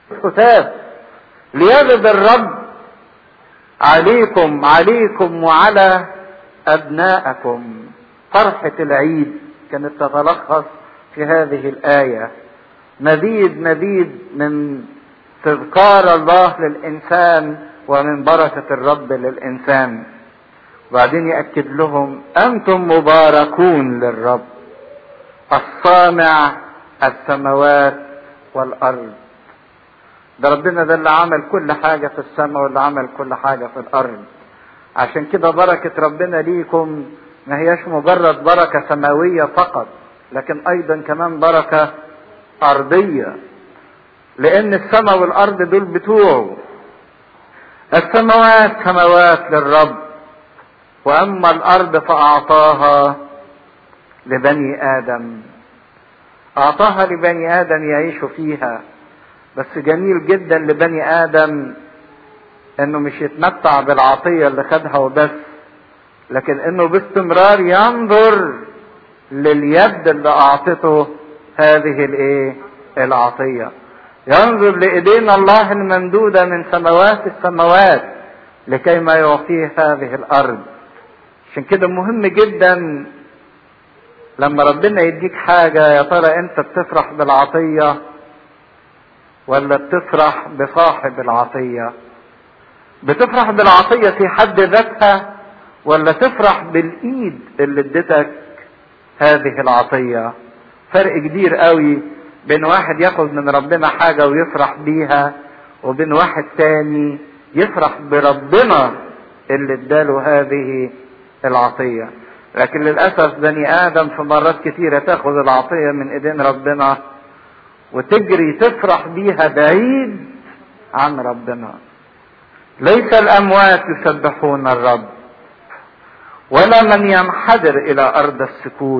ختاف ليغض الرب عليكم عليكم وعلى ابنائكم فرحة العيد كانت تتلخص في هذه الآية مزيد مزيد من تذكار الله للإنسان ومن بركة الرب للإنسان وبعدين يأكد لهم أنتم مباركون للرب الصانع السماوات والأرض ده ربنا ده اللي عمل كل حاجة في السماء واللي عمل كل حاجة في الأرض عشان كده بركة ربنا ليكم ما هياش مجرد بركة سماوية فقط لكن أيضا كمان بركة أرضية لأن السماء والأرض دول بتوعه السماوات سماوات للرب وأما الأرض فأعطاها لبني آدم أعطاها لبني آدم يعيشوا فيها بس جميل جدا لبني آدم إنه مش يتمتع بالعطية اللي خدها وبس لكن إنه باستمرار ينظر لليد اللي أعطته هذه الإيه؟ العطية. ينظر لإيدينا الله الممدودة من سماوات السماوات لكي ما يعطيه هذه الأرض. عشان كده مهم جدا لما ربنا يديك حاجة يا ترى أنت بتفرح بالعطية ولا بتفرح بصاحب العطية؟ بتفرح بالعطية في حد ذاتها ولا تفرح بالإيد اللي ادتك هذه العطية؟ فرق كبير قوي بين واحد ياخد من ربنا حاجة ويفرح بيها وبين واحد تاني يفرح بربنا اللي اداله هذه العطية لكن للأسف بني آدم في مرات كثيرة تاخد العطية من إيدين ربنا وتجري تفرح بيها بعيد عن ربنا ليس الأموات يسبحون الرب ولا من ينحدر إلى أرض السكوت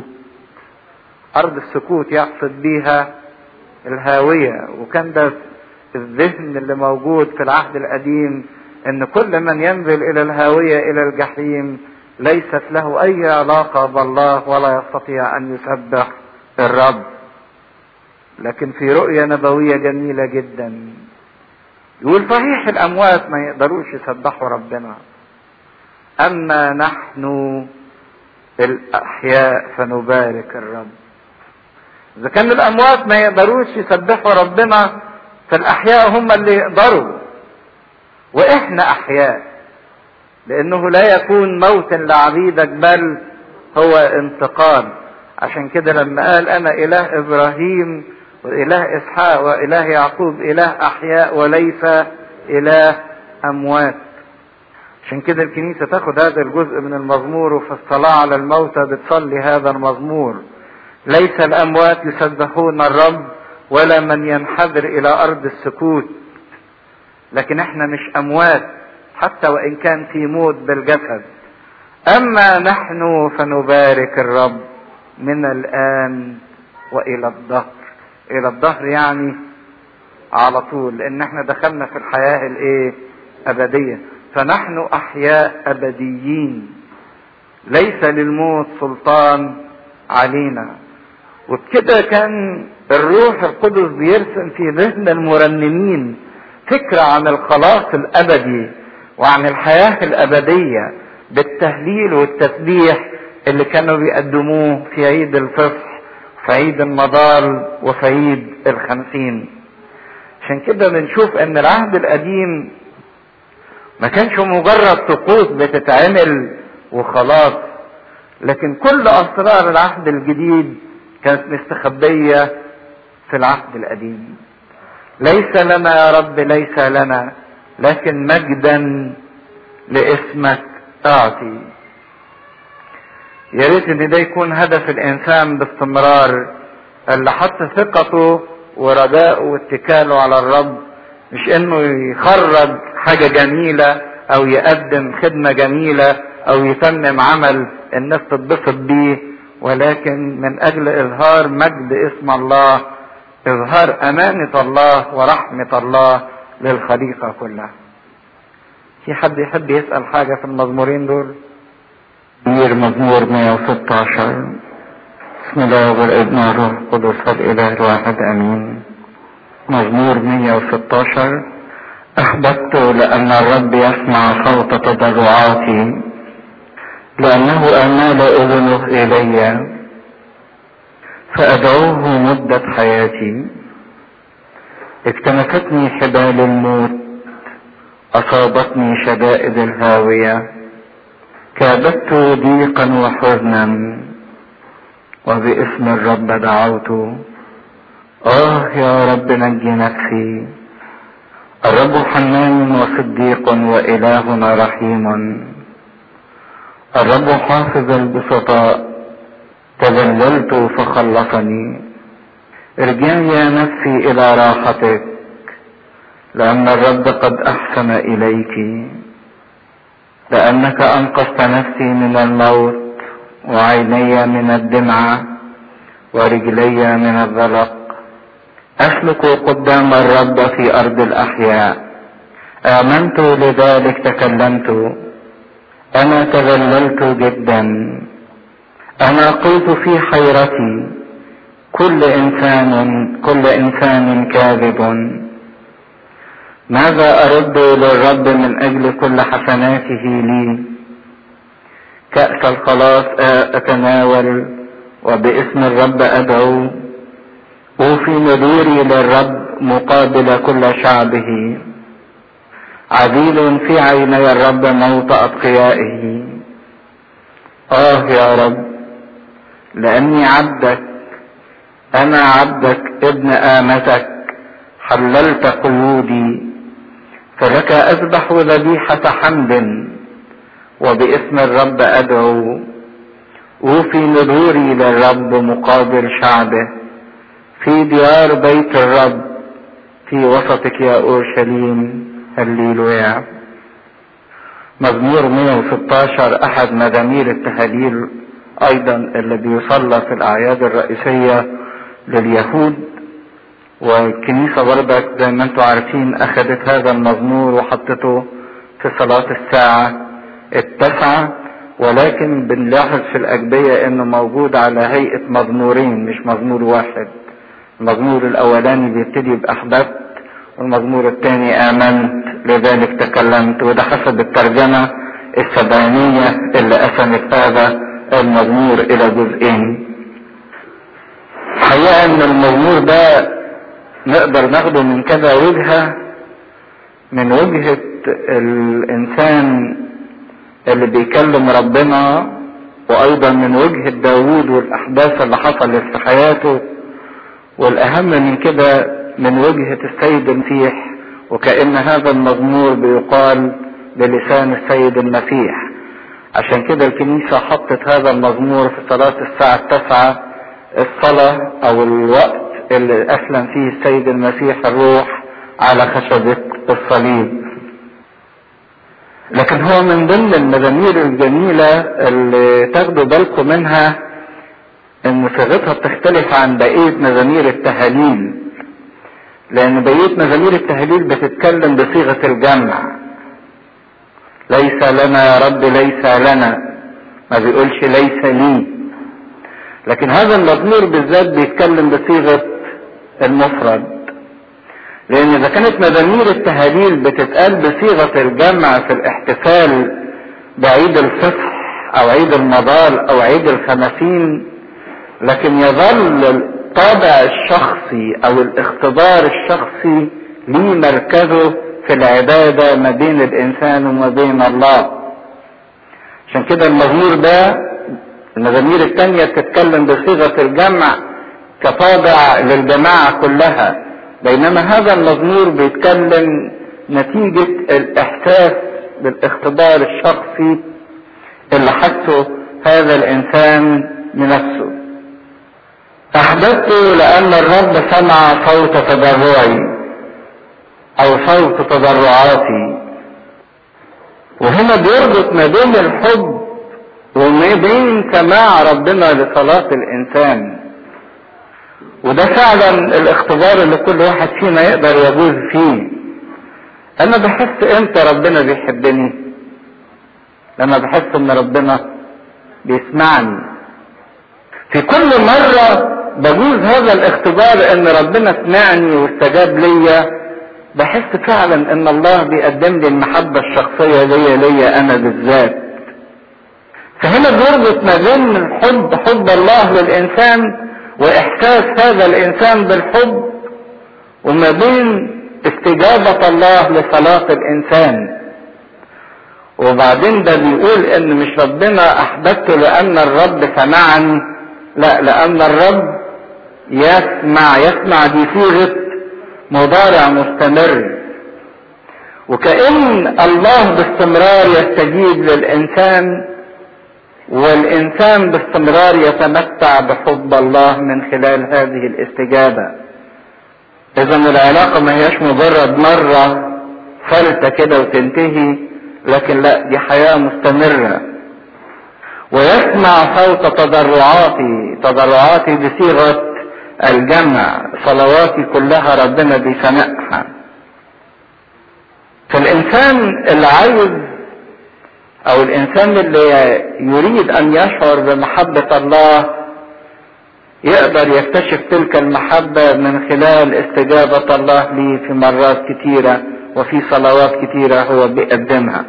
أرض السكوت يقصد بيها الهاوية وكان ده الذهن اللي موجود في العهد القديم ان كل من ينزل الى الهاوية الى الجحيم ليست له اي علاقة بالله ولا يستطيع ان يسبح الرب لكن في رؤية نبوية جميلة جدا يقول صحيح الاموات ما يقدروش يسبحوا ربنا اما نحن الاحياء فنبارك الرب اذا كان الاموات ما يقدروش يسبحوا ربنا فالاحياء هم اللي يقدروا واحنا احياء لانه لا يكون موت لعبيدك بل هو انتقام عشان كده لما قال انا اله ابراهيم واله اسحاق واله يعقوب اله احياء وليس اله اموات عشان كده الكنيسه تاخد هذا الجزء من المزمور وفي الصلاه على الموتى بتصلي هذا المزمور ليس الاموات يسبحون الرب ولا من ينحدر الى ارض السكوت لكن احنا مش اموات حتى وان كان في موت بالجسد اما نحن فنبارك الرب من الان والى الظهر الى الظهر يعني على طول لان احنا دخلنا في الحياه الايه ابديه فنحن احياء ابديين ليس للموت سلطان علينا وبكده كان الروح القدس بيرسم في ذهن المرنمين فكرة عن الخلاص الأبدي وعن الحياة الأبدية بالتهليل والتسبيح اللي كانوا بيقدموه في عيد الفصح في عيد المضال وفي عيد الخمسين عشان كده بنشوف ان العهد القديم ما كانش مجرد طقوس بتتعمل وخلاص لكن كل اسرار العهد الجديد كانت مستخبية في العهد القديم ليس لنا يا رب ليس لنا لكن مجدا لاسمك اعطي يا ريت ان ده يكون هدف الانسان باستمرار اللي حط ثقته ورجاءه واتكاله على الرب مش انه يخرج حاجة جميلة او يقدم خدمة جميلة او يتمم عمل الناس تتبسط بيه ولكن من اجل اظهار مجد اسم الله اظهار امانة الله ورحمة الله للخليقة كلها في حد يحب يسأل حاجة في المزمورين دول مزمور مزمور 116 بسم الله والابن والروح القدس الاله الواحد امين مزمور 116 أحببت لأن الرب يسمع صوت تضرعاتي لأنه أمال أذنه إلي فأدعوه مدة حياتي اكتنفتني حبال الموت أصابتني شدائد الهاوية كابدت ضيقا وحزنا وباسم الرب دعوت آه يا رب نج نفسي الرب حنان وصديق وإلهنا رحيم الرب حافظ البسطاء تذللت فخلصني ارجعي يا نفسي إلى راحتك لأن الرب قد أحسن إليك لأنك أنقذت نفسي من الموت وعيني من الدمعة ورجلي من الزلق أسلك قدام الرب في أرض الأحياء آمنت لذلك تكلمت أنا تذللت جدا أنا قلت في حيرتي كل إنسان كل إنسان كاذب ماذا أرد للرب من أجل كل حسناته لي كأس الخلاص أتناول وباسم الرب أدعو أوفي نذوري للرب مقابل كل شعبه عديل في عيني الرب موت أتقيائه آه يا رب لأني عبدك أنا عبدك ابن آمتك حللت قيودي فلك أذبح ذبيحة حمد وباسم الرب أدعو أوفي نذوري للرب مقابل شعبه في ديار بيت الرب في وسطك يا أورشليم هللويا مزمور 116 أحد مزامير التهاليل أيضا اللي بيصلى في الأعياد الرئيسية لليهود والكنيسة برضك زي ما انتم عارفين أخذت هذا المزمور وحطته في صلاة الساعة التاسعة ولكن بنلاحظ في الأجبية إنه موجود على هيئة مزمورين مش مزمور واحد المزمور الأولاني بيبتدي بأحببت والمزمور الثاني آمنت لذلك تكلمت وده حسب الترجمة السبعينية اللي قسمت هذا المزمور إلى جزئين حقيقة إن المزمور ده نقدر ناخده من كذا وجهة من وجهة الإنسان اللي بيكلم ربنا وأيضا من وجهة داوود والأحداث اللي حصلت في حياته والأهم من كده من وجهة السيد المسيح وكأن هذا المزمور بيقال بلسان السيد المسيح عشان كده الكنيسة حطت هذا المزمور في صلاة الساعة التاسعة الصلاة أو الوقت اللي أسلم فيه السيد المسيح الروح على خشبة الصليب لكن هو من ضمن المزامير الجميلة اللي تاخدوا بالكم منها ان صيغتها بتختلف عن بقية مزامير التهاليل لان بقية مزامير التهاليل بتتكلم بصيغة الجمع ليس لنا يا رب ليس لنا ما بيقولش ليس لي لكن هذا المزمور بالذات بيتكلم بصيغة المفرد لان اذا كانت مزامير التهاليل بتتقال بصيغة الجمع في الاحتفال بعيد الفصح او عيد المضال او عيد الخمسين لكن يظل الطابع الشخصي او الاختبار الشخصي ليه مركزه في العبادة ما بين الانسان وما بين الله عشان كده المزمور ده المزامير التانية بتتكلم بصيغة الجمع كطابع للجماعة كلها بينما هذا المزمور بيتكلم نتيجة الاحساس بالاختبار الشخصي اللي حسه هذا الانسان بنفسه احببت لان الرب سمع صوت تضرعي او صوت تضرعاتي وهنا بيربط ما بين الحب وما بين سماع ربنا لصلاة الانسان وده فعلا الاختبار اللي كل واحد فينا يقدر يجوز فيه انا بحس امتى ربنا بيحبني لما بحس ان ربنا بيسمعني في كل مرة بجوز هذا الاختبار ان ربنا سمعني واستجاب ليا بحس فعلا ان الله بيقدم لي المحبة الشخصية ليا ليا انا بالذات فهنا بيربط ما بين حب حب الله للانسان واحساس هذا الانسان بالحب وما بين استجابة الله لصلاة الانسان وبعدين ده بيقول ان مش ربنا احببته لان الرب سمعني لا لان الرب يسمع يسمع دي صيغه مضارع مستمر وكأن الله باستمرار يستجيب للإنسان والإنسان باستمرار يتمتع بحب الله من خلال هذه الاستجابة إذا العلاقة ما هياش مجرد مرة فلتة كده وتنتهي لكن لا دي حياة مستمرة ويسمع صوت تضرعاتي تضرعاتي بصيغة الجمع صلواتي كلها ربنا بيسمعها فالإنسان اللي عايز أو الإنسان اللي يريد أن يشعر بمحبة الله يقدر يكتشف تلك المحبة من خلال استجابة الله ليه في مرات كتيرة وفي صلوات كتيرة هو بيقدمها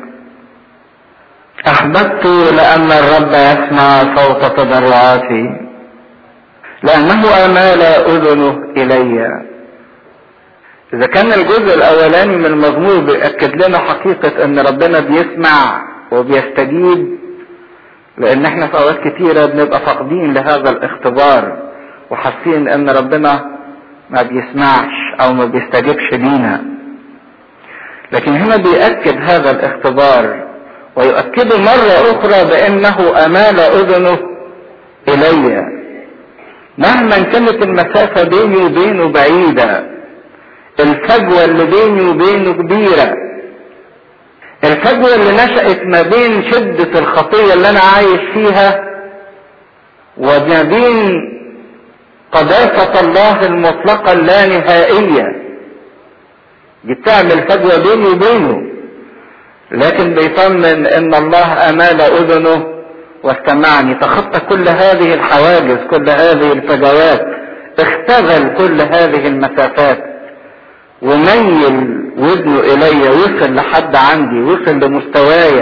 أحببت لأن الرب يسمع صوت تضرعاتي لأنه أمال أذنه إلي إذا كان الجزء الأولاني من المزمور بيأكد لنا حقيقة إن ربنا بيسمع وبيستجيب لأن إحنا في أوقات كتيرة بنبقى فاقدين لهذا الاختبار وحاسين إن ربنا ما بيسمعش أو ما بيستجيبش لينا لكن هنا بيأكد هذا الاختبار ويؤكده مرة أخرى بأنه أمال أذنه إلي مهما كانت المسافة بيني وبينه بعيدة الفجوة اللي بيني وبينه كبيرة الفجوة اللي نشأت ما بين شدة الخطية اللي أنا عايش فيها وما بين قداسة الله المطلقة اللانهائية دي بتعمل فجوة بيني وبينه لكن بيطمن ان الله امال اذنه واستمعني تخطى كل هذه الحواجز كل هذه الفجوات اختزل كل هذه المسافات وميل ودنه الي وصل لحد عندي وصل لمستوايا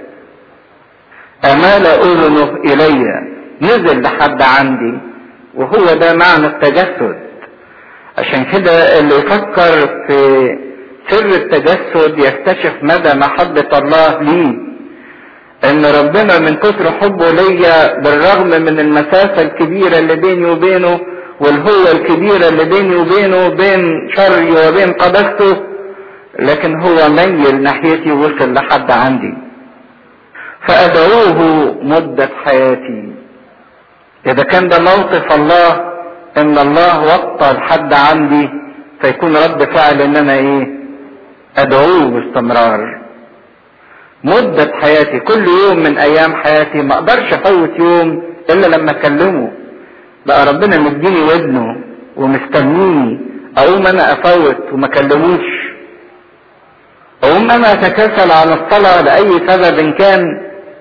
امال اذنه الي نزل لحد عندي وهو ده معنى التجسد عشان كده اللي يفكر في سر التجسد يكتشف مدى محبة الله ليه ان ربنا من كتر حبه ليا بالرغم من المسافة الكبيرة اللي بيني وبينه والهوة الكبيرة اللي بيني وبينه بين شري وبين قدسته لكن هو ميل ناحيتي وصل لحد عندي فأدعوه مدة حياتي إذا كان ده موقف الله إن الله وطى لحد عندي فيكون رد فعل إن أنا إيه ادعوه باستمرار مدة حياتي كل يوم من ايام حياتي ما اقدرش افوت يوم الا لما اكلمه بقى ربنا مديني ودنه ومستنيني اقوم انا افوت وما اكلموش اقوم انا اتكاسل عن الصلاة لاي سبب كان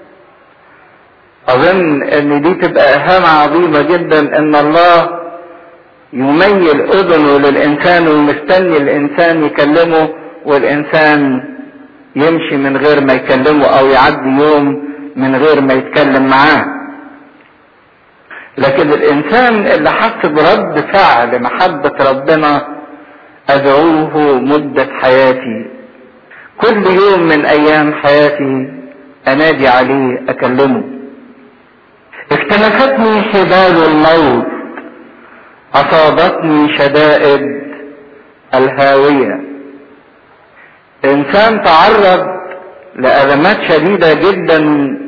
اظن ان دي تبقى اهانة عظيمة جدا ان الله يميل اذنه للانسان ومستني الانسان يكلمه والانسان يمشي من غير ما يكلمه او يعدي يوم من غير ما يتكلم معاه لكن الانسان اللي حس برد فعل محبة ربنا ادعوه مدة حياتي كل يوم من ايام حياتي انادي عليه اكلمه اكتنفتني حبال الموت اصابتني شدائد الهاويه انسان تعرض لازمات شديدة جدا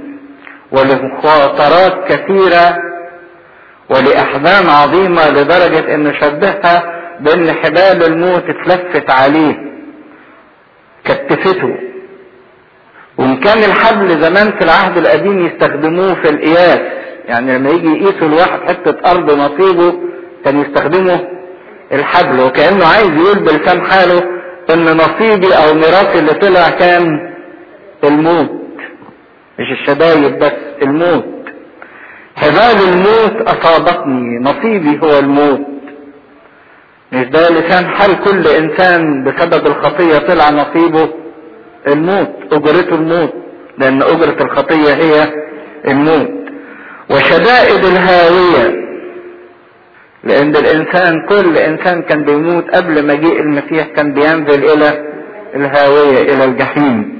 ولمخاطرات كثيرة ولاحزان عظيمة لدرجة انه شبهها بان حبال الموت اتلفت عليه كتفته وان كان الحبل زمان في العهد القديم يستخدموه في القياس يعني لما يجي يقيسوا الواحد حتة ارض نصيبه كان يستخدموا الحبل وكأنه عايز يقول بلسان حاله ان نصيبي او ميراثي اللي طلع كان الموت مش الشدايد بس الموت حبال الموت اصابتني نصيبي هو الموت مش ده لسان حال كل انسان بسبب الخطية طلع نصيبه الموت اجرته الموت لان اجرة الخطية هي الموت وشدائد الهاوية لان الانسان كل انسان كان بيموت قبل مجيء المسيح كان بينزل الى الهاوية الى الجحيم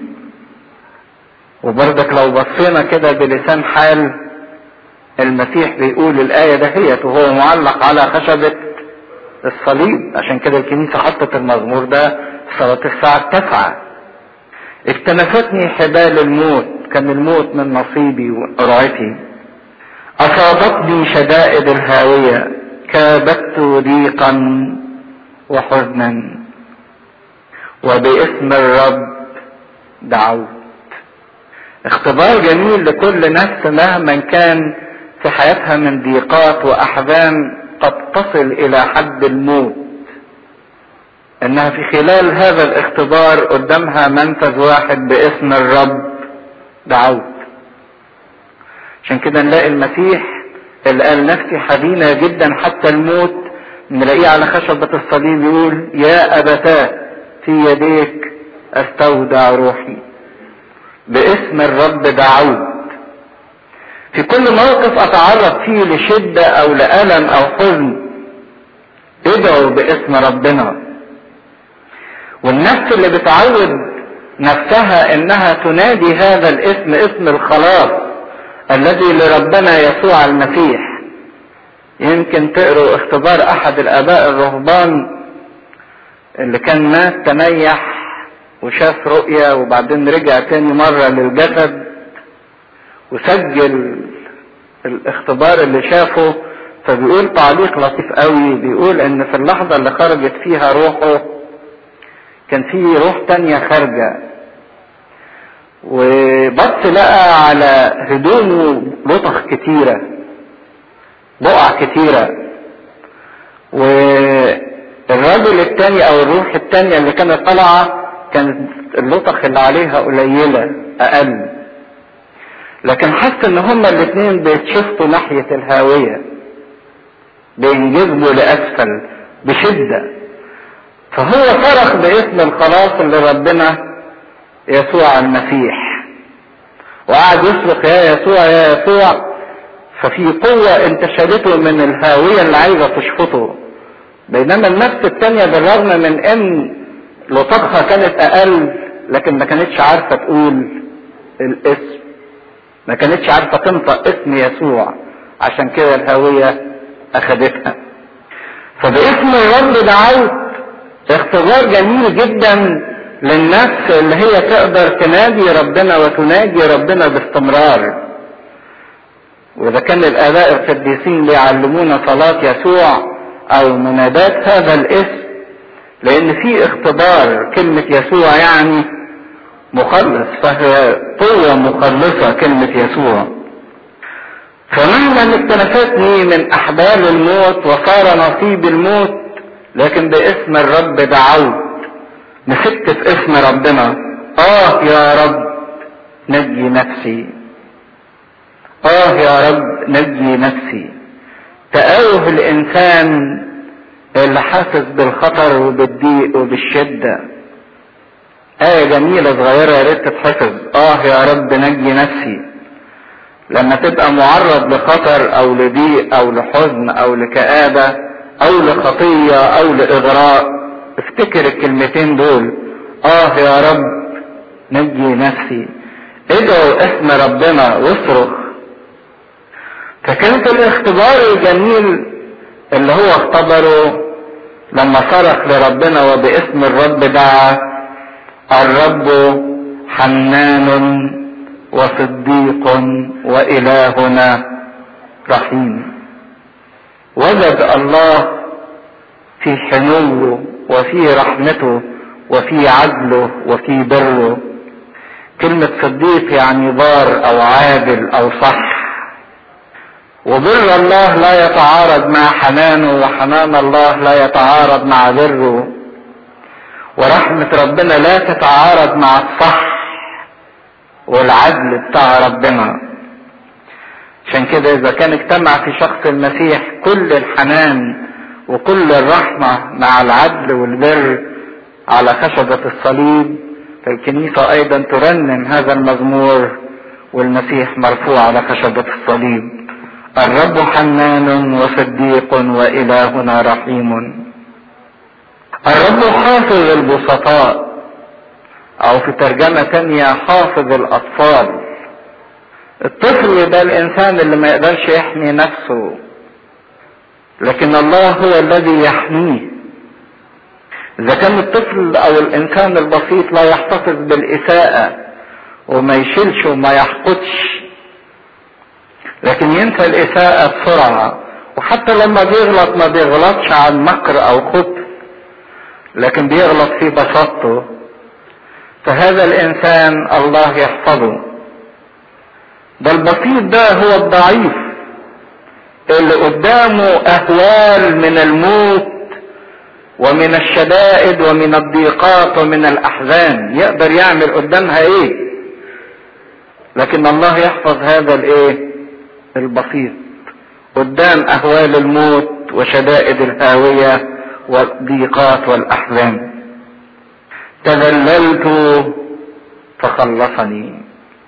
وبرضك لو بصينا كده بلسان حال المسيح بيقول الآية دهيت وهو معلق على خشبة الصليب عشان كده الكنيسة حطت المزمور ده في صلاة الساعة التاسعة اكتنفتني حبال الموت كان الموت من نصيبي وقرعتي أصابتني شدائد الهاوية كابدت ضيقا وحزنا وباسم الرب دعوت اختبار جميل لكل نفس مهما كان في حياتها من ضيقات واحزان قد تصل الى حد الموت انها في خلال هذا الاختبار قدامها منفذ واحد باسم الرب دعوت عشان كده نلاقي المسيح اللي قال نفسي حزينة جدا حتى الموت نلاقيه على خشبة الصليب يقول يا أبتاه في يديك استودع روحي باسم الرب دعوت في كل موقف اتعرض فيه لشدة او لألم او حزن ادعوا باسم ربنا والنفس اللي بتعود نفسها انها تنادي هذا الاسم اسم الخلاص الذي لربنا يسوع المسيح يمكن تقروا اختبار احد الاباء الرهبان اللي كان مات تنيح وشاف رؤية وبعدين رجع تاني مرة للجسد وسجل الاختبار اللي شافه فبيقول تعليق لطيف قوي بيقول ان في اللحظة اللي خرجت فيها روحه كان في روح تانية خارجة وبص لقى على هدومه لطخ كتيرة بقع كتيرة والراجل التاني او الروح التانية اللي كانت طالعة كانت اللطخ اللي عليها قليلة اقل لكن حس ان هما الاثنين بيتشفطوا ناحية الهاوية بينجذبوا لاسفل بشدة فهو صرخ باسم الخلاص اللي ربنا يسوع المسيح وقعد يصرخ يا يسوع يا يسوع ففي قوة انتشلته من الهاوية اللي عايزة تشفطه بينما النفس التانية بالرغم من ان لطخها كانت اقل لكن ما كانتش عارفة تقول الاسم ما كانتش عارفة تنطق اسم يسوع عشان كده الهاوية اخدتها فباسم الرب دعوت اختبار جميل جدا للنفس اللي هي تقدر تنادي ربنا وتناجي ربنا باستمرار واذا كان الاباء القديسين بيعلمونا صلاة يسوع او منادات هذا الاسم لان في اختبار كلمة يسوع يعني مخلص فهي قوة مخلصة كلمة يسوع فمهما اكتنفتني من احبال الموت وصار نصيب الموت لكن باسم الرب دعوت مسكت في اسم ربنا اه يا رب نجي نفسي اه يا رب نجي نفسي تأوه الانسان اللي حاسس بالخطر وبالضيق وبالشدة آية جميلة صغيرة يا ريت تتحفظ اه يا رب نجي نفسي لما تبقى معرض لخطر او لضيق او لحزن او لكآبة او لخطية او لاغراء افتكر الكلمتين دول اه يا رب نجي نفسي ادعوا اسم ربنا واصرخ فكانت الاختبار الجميل اللي هو اختبره لما صرخ لربنا وباسم الرب دعا الرب حنان وصديق والهنا رحيم وجد الله في حنوه وفي رحمته وفي عدله وفي بره كلمة صديق يعني بار او عادل او صح وبر الله لا يتعارض مع حنانه وحنان الله لا يتعارض مع بره ورحمة ربنا لا تتعارض مع الصح والعدل بتاع ربنا عشان كده اذا كان اجتمع في شخص المسيح كل الحنان وكل الرحمة مع العدل والبر على خشبة الصليب فالكنيسة ايضا ترنم هذا المزمور والمسيح مرفوع على خشبة الصليب الرب حنان وصديق والهنا رحيم الرب حافظ البسطاء او في ترجمة تانية حافظ الاطفال الطفل ده الانسان اللي ما يقدرش يحمي نفسه لكن الله هو الذي يحميه اذا كان الطفل او الانسان البسيط لا يحتفظ بالاساءة وما يشيلش وما يحقدش لكن ينسى الاساءة بسرعة وحتى لما بيغلط ما بيغلطش عن مكر او خبث لكن بيغلط في بساطته فهذا الانسان الله يحفظه ده البسيط ده هو الضعيف اللي قدامه اهوال من الموت ومن الشدائد ومن الضيقات ومن الاحزان يقدر يعمل قدامها ايه لكن الله يحفظ هذا الايه البسيط قدام اهوال الموت وشدائد الهاويه والضيقات والاحزان تذللت فخلصني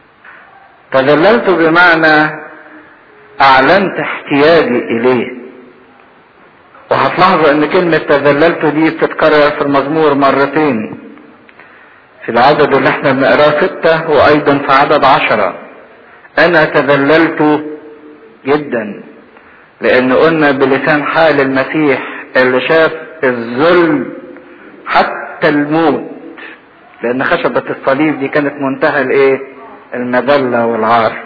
تذللت بمعنى اعلنت احتياجي اليه وهتلاحظوا ان كلمة تذللت دي بتتكرر في المزمور مرتين في العدد اللي احنا بنقراه ستة وايضا في عدد عشرة انا تذللت جدا لان قلنا بلسان حال المسيح اللي شاف الذل حتى الموت لان خشبة الصليب دي كانت منتهى الايه المذلة والعار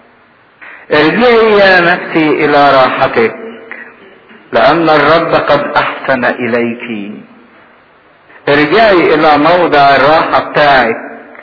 ارجعي يا نفسي الى راحتك لان الرب قد احسن اليك ارجعي الى موضع الراحة بتاعك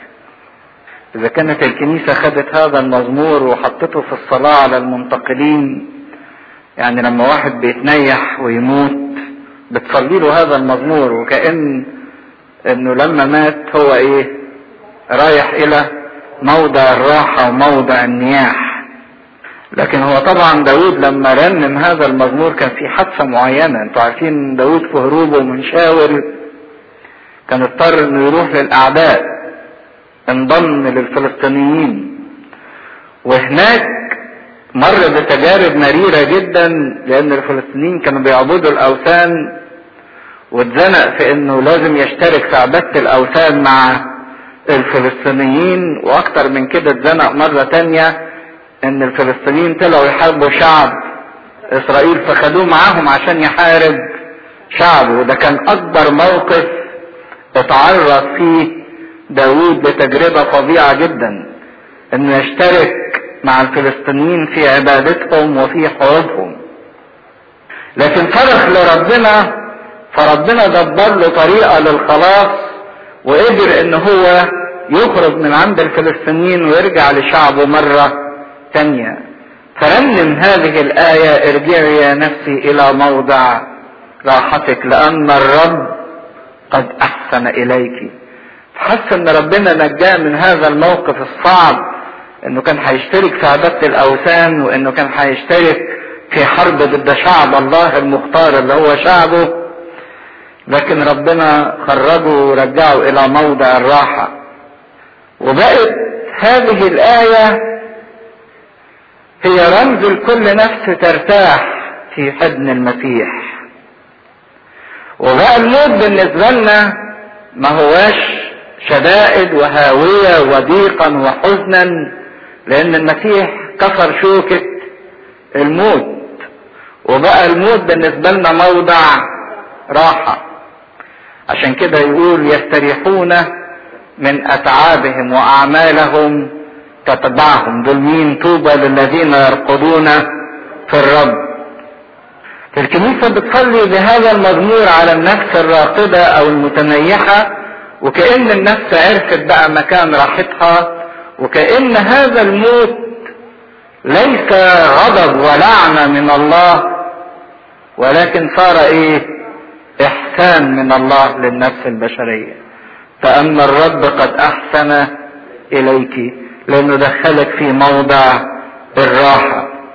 اذا كانت الكنيسة خدت هذا المزمور وحطته في الصلاة على المنتقلين يعني لما واحد بيتنيح ويموت بتصلي له هذا المزمور وكأن انه لما مات هو ايه رايح الى موضع الراحة وموضع النياح لكن هو طبعا داود لما رنم هذا المزمور كان في حادثة معينة انتوا عارفين داود في هروبه من شاول كان اضطر انه يروح للاعداء انضم للفلسطينيين وهناك مر بتجارب مريرة جدا لان الفلسطينيين كانوا بيعبدوا الاوثان واتزنق في انه لازم يشترك في عبادة الاوثان مع الفلسطينيين واكتر من كده اتزنق مرة تانية ان الفلسطينيين طلعوا يحاربوا شعب اسرائيل فخدوه معاهم عشان يحارب شعبه وده كان اكبر موقف اتعرض فيه داوود لتجربة فظيعة جدا انه يشترك مع الفلسطينيين في عبادتهم وفي حروبهم لكن صرخ لربنا فربنا دبر له طريقة للخلاص وقدر ان هو يخرج من عند الفلسطينيين ويرجع لشعبه مرة تانية فرنم هذه الآية ارجعي يا نفسي إلى موضع راحتك لأن الرب قد أحسن إليك حس ان ربنا نجاه من هذا الموقف الصعب انه كان هيشترك في عبادة الاوثان وانه كان هيشترك في حرب ضد شعب الله المختار اللي هو شعبه لكن ربنا خرجه ورجعه الى موضع الراحة وبقت هذه الآية هي رمز لكل نفس ترتاح في حضن المسيح وبقى الموت بالنسبة لنا ما هواش شدائد وهاوية وضيقا وحزنا لأن المسيح كسر شوكة الموت وبقى الموت بالنسبة لنا موضع راحة عشان كده يقول يستريحون من أتعابهم وأعمالهم تتبعهم دول مين طوبى للذين يرقدون في الرب الكنيسة بتصلي بهذا المزمور على النفس الراقدة أو المتنيحة وكأن النفس عرفت بقى مكان راحتها وكأن هذا الموت ليس غضب ولعنة من الله ولكن صار ايه احسان من الله للنفس البشرية فأن الرب قد احسن اليك لانه دخلك في موضع الراحة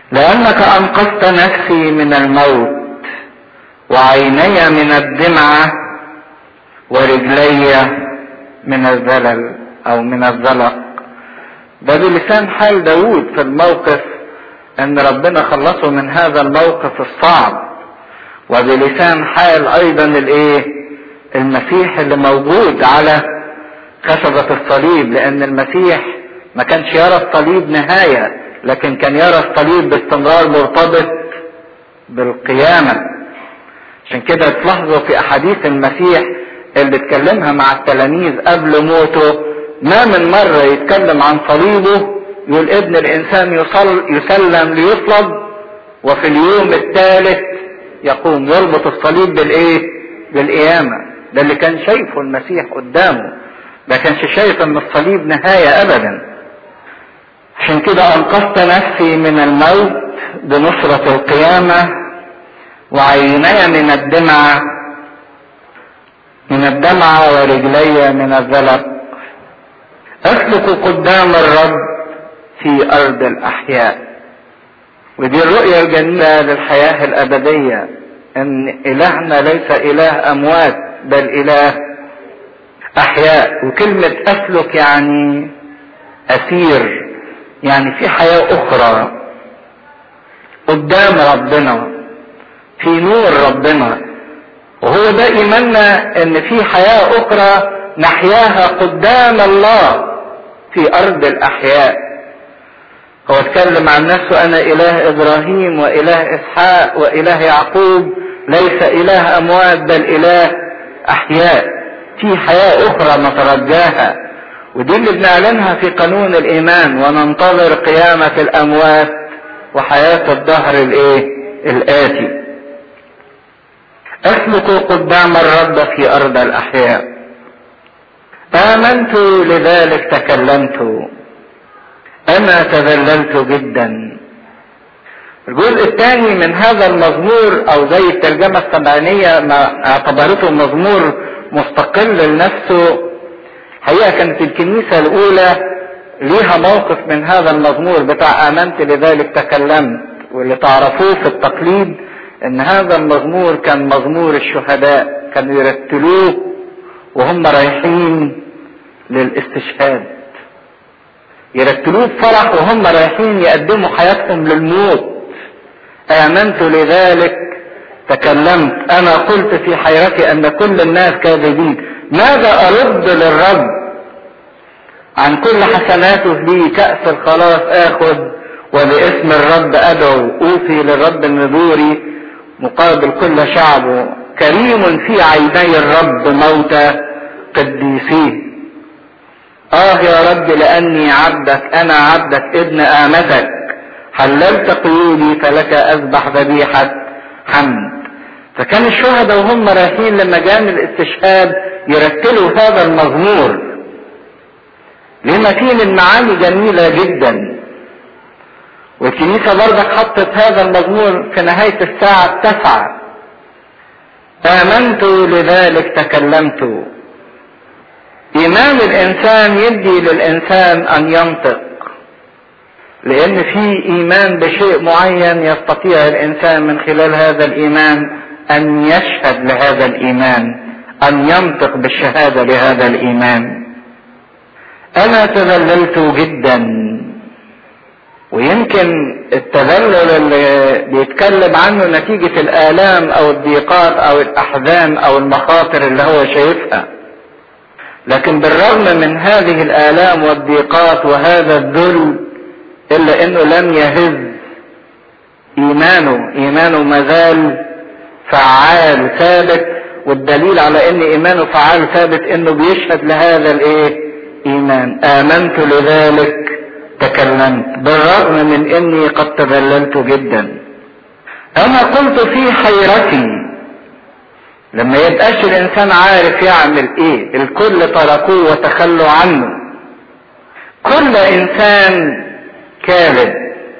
لأنك أنقذت نفسي من الموت وعيني من الدمعة ورجلي من الزلل أو من الزلق ده بلسان حال داود في الموقف ان ربنا خلصه من هذا الموقف الصعب وبلسان حال ايضا الايه المسيح اللي موجود على خشبة الصليب لان المسيح ما كانش يرى الصليب نهاية لكن كان يرى الصليب باستمرار مرتبط بالقيامة عشان كده تلاحظوا في احاديث المسيح اللي اتكلمها مع التلاميذ قبل موته ما من مرة يتكلم عن صليبه يقول ابن الانسان يصل يسلم ليصلب وفي اليوم الثالث يقوم يربط الصليب بالايه بالقيامة ده اللي كان شايفه المسيح قدامه ما كانش شايف ان الصليب نهاية ابدا عشان كده انقذت نفسي من الموت بنصرة القيامة وعيني من الدمعة من الدمعة ورجلي من الزلق اسلك قدام الرب في ارض الاحياء ودي الرؤية الجميلة للحياة الابدية ان الهنا ليس اله اموات بل اله احياء وكلمة اسلك يعني اسير يعني في حياة اخرى قدام ربنا في نور ربنا وهو ده ايماننا ان في حياة اخرى نحياها قدام الله في ارض الاحياء هو اتكلم عن نفسه انا اله ابراهيم واله اسحاق واله يعقوب ليس اله اموات بل اله احياء في حياة اخرى نترجاها ودي اللي بنعلنها في قانون الايمان وننتظر قيامة الاموات وحياة الدهر الايه الاتي اسلك قدام الرب في ارض الاحياء امنت لذلك تكلمت انا تذللت جدا الجزء الثاني من هذا المزمور او زي الترجمة السبعينية ما اعتبرته مزمور مستقل لنفسه حقيقة كانت الكنيسة الاولى ليها موقف من هذا المزمور بتاع امنت لذلك تكلمت واللي تعرفوه في التقليد ان هذا المزمور كان مزمور الشهداء كانوا يرتلوه وهم رايحين للاستشهاد يرتلوه بفرح وهم رايحين يقدموا حياتهم للموت امنت لذلك تكلمت انا قلت في حيرتي ان كل الناس كاذبين ماذا ارد للرب عن كل حسناته لي كأس الخلاص اخذ وباسم الرب ادعو اوفي للرب نذوري مقابل كل شعبه كريم في عيني الرب موت قديسيه اه يا رب لاني عبدك انا عبدك ابن امتك حللت قيودي فلك اذبح ذبيحة حمد فكان الشهداء وهم رايحين لمجال الاستشهاد يرتلوا هذا المزمور لما فيه من معاني جميلة جدا والكنيسة برضك حطت هذا المزمور في نهاية الساعة التاسعة آمنت لذلك تكلمت إيمان الإنسان يدي للإنسان أن ينطق لأن في إيمان بشيء معين يستطيع الإنسان من خلال هذا الإيمان أن يشهد لهذا الإيمان أن ينطق بالشهادة لهذا الإيمان أنا تذللت جدا ويمكن التذلل اللي بيتكلم عنه نتيجة الآلام أو الضيقات أو الأحزان أو المخاطر اللي هو شايفها لكن بالرغم من هذه الآلام والضيقات وهذا الذل إلا إنه لم يهز إيمانه إيمانه مازال فعال ثابت والدليل على إن إيمانه فعال ثابت إنه بيشهد لهذا الإيه إيمان آمنت لذلك تكلمت بالرغم من اني قد تذللت جدا انا قلت في حيرتي لما يبقاش الانسان عارف يعمل ايه الكل تركوه وتخلوا عنه كل انسان كاذب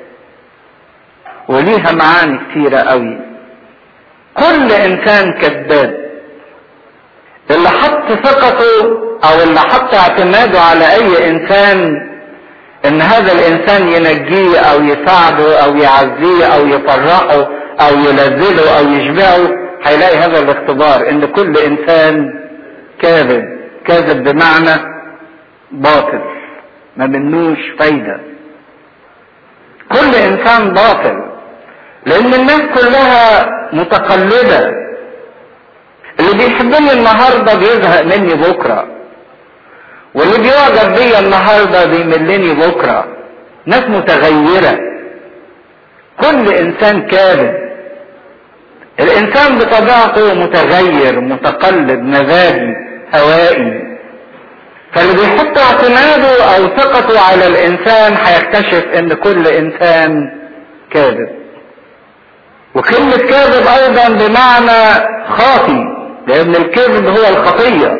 وليها معاني كتيرة قوي كل انسان كذاب اللي حط ثقته او اللي حط اعتماده على اي انسان ان هذا الانسان ينجيه او يساعده او يعزيه او يفرحه او يلذذه او يشبعه هيلاقي هذا الاختبار ان كل انسان كاذب كاذب بمعنى باطل ما منوش فايدة كل انسان باطل لان الناس كلها متقلبة اللي بيحبني النهاردة بيزهق مني بكرة واللي بيعجب بيا النهاردة بيملني بكرة ناس متغيرة كل انسان كاذب الانسان بطبيعته متغير متقلب مزاجي هوائي فاللي بيحط اعتماده او ثقته على الانسان هيكتشف ان كل انسان كاذب وكلمة كاذب ايضا بمعنى خاطي لان الكذب هو الخطية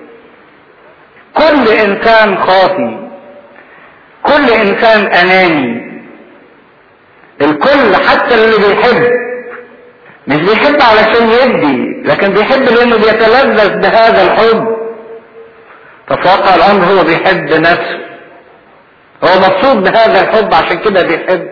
كل انسان خاطي كل انسان اناني الكل حتى اللي بيحب مش بيحب علشان يدي لكن بيحب لانه بيتلذذ بهذا الحب ففي واقع الامر هو بيحب نفسه هو مبسوط بهذا الحب عشان كده بيحب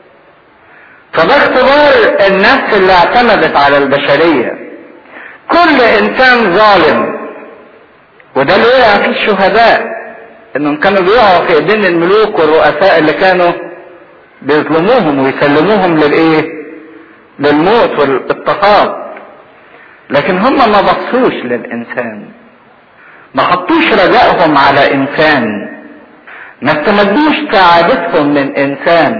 فده اختبار النفس اللي اعتمدت على البشرية كل انسان ظالم وده اللي وقع فيه الشهداء انهم كانوا بيقعوا في ايدين الملوك والرؤساء اللي كانوا بيظلموهم ويسلموهم للايه للموت والاضطهاد لكن هم ما بصوش للانسان ما حطوش رجائهم على انسان ما استمدوش سعادتهم من انسان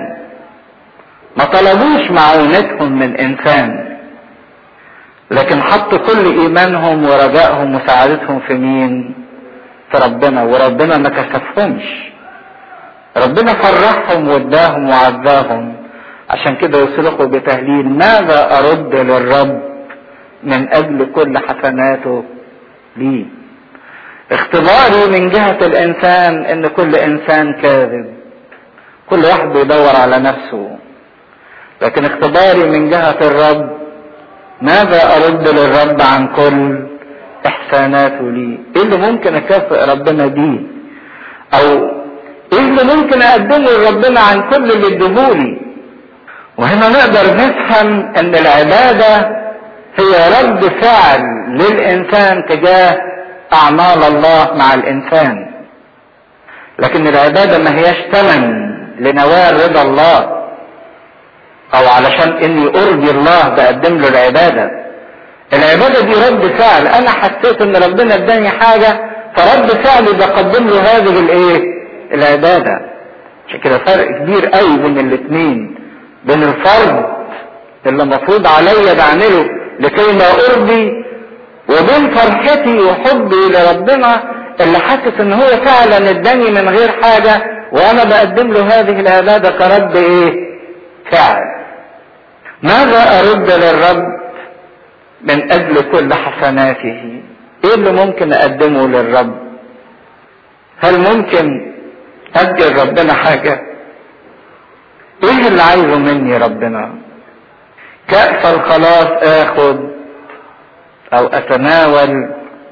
ما طلبوش معونتهم من انسان لكن حطوا كل ايمانهم ورجائهم وسعادتهم في مين في ربنا وربنا ما كسفهمش ربنا فرحهم واداهم وعزاهم عشان كده يصرخوا بتهليل ماذا ارد للرب من اجل كل حسناته لي اختباري من جهة الانسان ان كل انسان كاذب كل واحد بيدور على نفسه لكن اختباري من جهة الرب ماذا ارد للرب عن كل احساناته لي ايه اللي ممكن اكافئ ربنا بيه او ايه اللي ممكن اقدمه لربنا عن كل اللي ادهولي وهنا نقدر نفهم ان العبادة هي رد فعل للانسان تجاه اعمال الله مع الانسان لكن العبادة ما هياش ثمن لنوال رضا الله او علشان اني ارضي الله بقدم له العبادة العبادة دي رد فعل انا حسيت ان ربنا اداني حاجة فرد فعلي بقدم له هذه الايه العبادة عشان كده فرق كبير قوي بين الاثنين بين الفرض اللي المفروض عليا بعمله لكي ما ارضي وبين فرحتي وحبي لربنا اللي حاسس ان هو فعلا اداني من غير حاجة وانا بقدم له هذه العبادة كرد ايه فعل ماذا ارد للرب من اجل كل حسناته ايه اللي ممكن اقدمه للرب هل ممكن ادي ربنا حاجة ايه اللي عايزه مني ربنا كأس الخلاص اخد او اتناول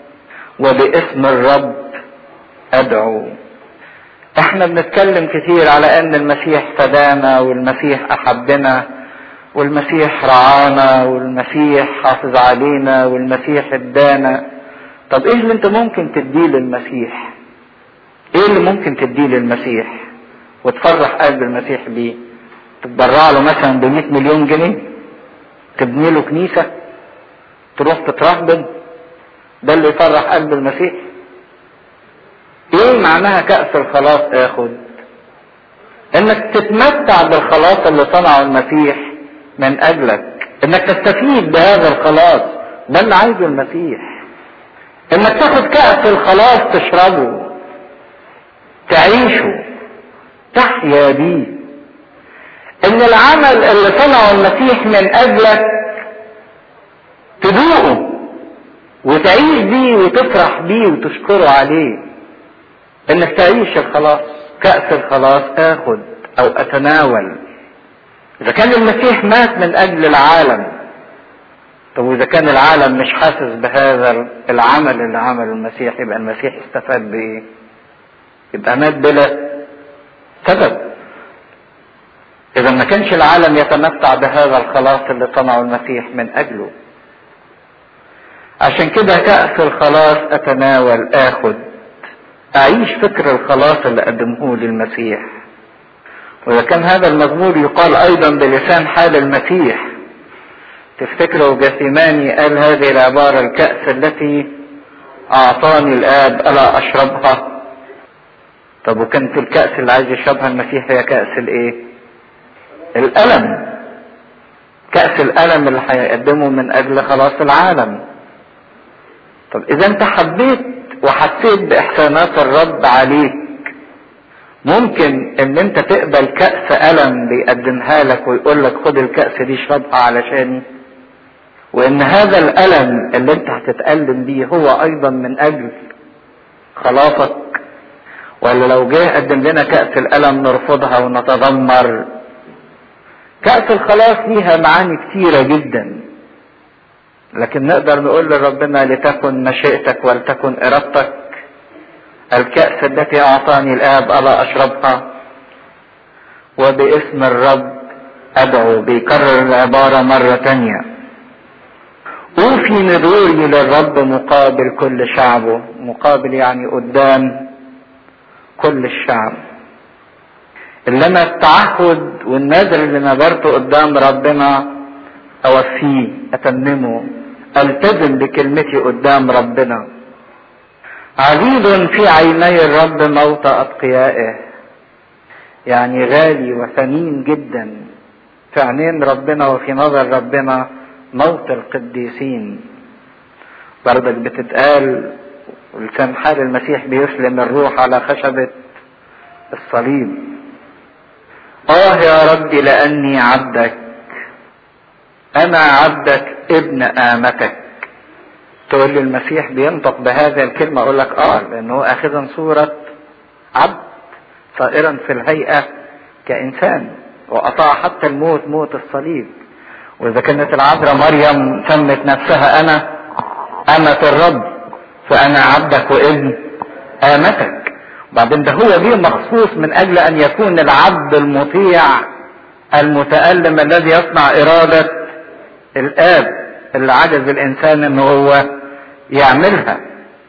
وباسم الرب ادعو احنا بنتكلم كتير على ان المسيح فدانا والمسيح احبنا والمسيح رعانا والمسيح حافظ علينا والمسيح ادانا طب ايه اللي انت ممكن تديه للمسيح ايه اللي ممكن تديه للمسيح وتفرح قلب المسيح بيه تتبرع له مثلا ب 100 مليون جنيه تبني له كنيسه تروح تترهبن ده اللي يفرح قلب المسيح ايه معناها كأس الخلاص اخد انك تتمتع بالخلاص اللي صنعه المسيح من اجلك انك تستفيد بهذا الخلاص ده اللي عايزه المسيح انك تاخد كأس الخلاص تشربه تعيشه تحيا بيه ان العمل اللي صنعه المسيح من اجلك تدوقه وتعيش بيه وتفرح بيه وتشكره عليه انك تعيش الخلاص كأس الخلاص اخد او اتناول اذا كان المسيح مات من اجل العالم طب واذا كان العالم مش حاسس بهذا العمل اللي عمله المسيح يبقى المسيح استفاد بايه يبقى مات بلا سبب اذا ما كانش العالم يتمتع بهذا الخلاص اللي صنعه المسيح من اجله عشان كده كأس الخلاص اتناول اخد اعيش فكر الخلاص اللي قدمه لي المسيح واذا كان هذا المزمور يقال ايضا بلسان حال المسيح تفتكروا جثيماني قال هذه العبارة الكأس التي اعطاني الاب الا اشربها طب وكانت الكأس اللي عايز يشربها المسيح هي كأس الايه الألم كأس الألم اللي هيقدمه من أجل خلاص العالم طب إذا أنت حبيت وحسيت بإحسانات الرب عليك ممكن إن أنت تقبل كأس ألم بيقدمها لك ويقول لك خد الكأس دي اشربها علشاني وإن هذا الألم اللي أنت هتتألم بيه هو أيضا من أجل خلاصك ولا لو جه قدم لنا كأس الألم نرفضها ونتذمر كأس الخلاص ليها معاني كتيرة جدا لكن نقدر نقول لربنا لتكن مشيئتك ولتكن إرادتك الكأس التي أعطاني الآب ألا أشربها وباسم الرب أدعو بيكرر العبارة مرة تانية أوفي نذوري للرب مقابل كل شعبه مقابل يعني قدام كل الشعب اللي انا التعهد والنذر اللي نذرته قدام ربنا اوفيه اتممه التزم بكلمتي قدام ربنا عزيز في عيني الرب موت اتقيائه يعني غالي وثمين جدا في عينين ربنا وفي نظر ربنا موت القديسين بردك بتتقال ولسان حال المسيح بيسلم الروح على خشبة الصليب آه يا ربي لأني عبدك أنا عبدك ابن آمتك تقول لي المسيح بينطق بهذه الكلمة أقول لك آه لأنه أخذا صورة عبد صائرا في الهيئة كإنسان وأطاع حتى الموت موت الصليب وإذا كانت العذراء مريم سمت نفسها أنا أمة الرب فأنا عبدك وابن آمتك بعدين ده هو جه مخصوص من أجل أن يكون العبد المطيع المتألم الذي يصنع إرادة الآب اللي عجز الإنسان إن هو يعملها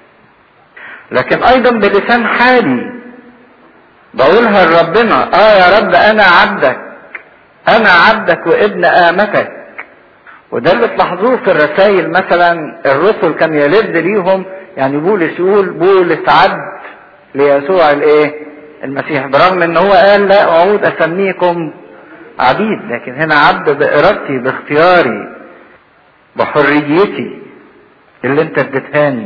لكن أيضا بلسان حالي بقولها لربنا آه يا رب أنا عبدك أنا عبدك وابن آمتك وده اللي تلاحظوه في الرسائل مثلا الرسل كان يلد ليهم يعني بولس يقول بولس عبد ليسوع الايه المسيح برغم ان هو قال لا اعود اسميكم عبيد لكن هنا عبد بارادتي باختياري بحريتي اللي انت اديتهاني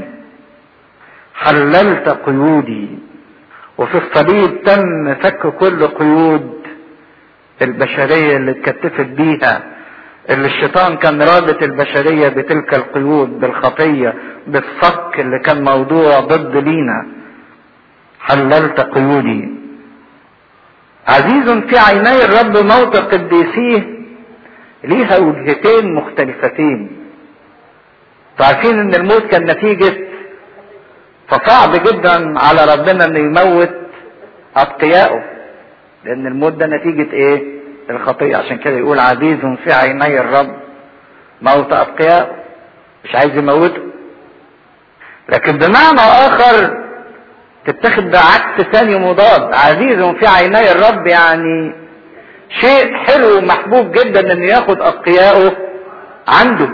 حللت قيودي وفي الصليب تم فك كل قيود البشرية اللي اتكتفت بيها اللي الشيطان كان رابط البشرية بتلك القيود بالخطية بالصك اللي كان موضوع ضد لينا حللت قيودي عزيز في عيني الرب موت قديسيه ليها وجهتين مختلفتين عارفين ان الموت كان نتيجة فصعب جدا على ربنا انه يموت اتقيائه لان الموت ده نتيجة ايه الخطية عشان كده يقول عزيز في عيني الرب موت اتقيائه مش عايز يموته لكن بمعنى اخر تتخذ بعكس ثاني مضاد عزيز في عيني الرب يعني شيء حلو ومحبوب جدا انه ياخد اتقيائه عنده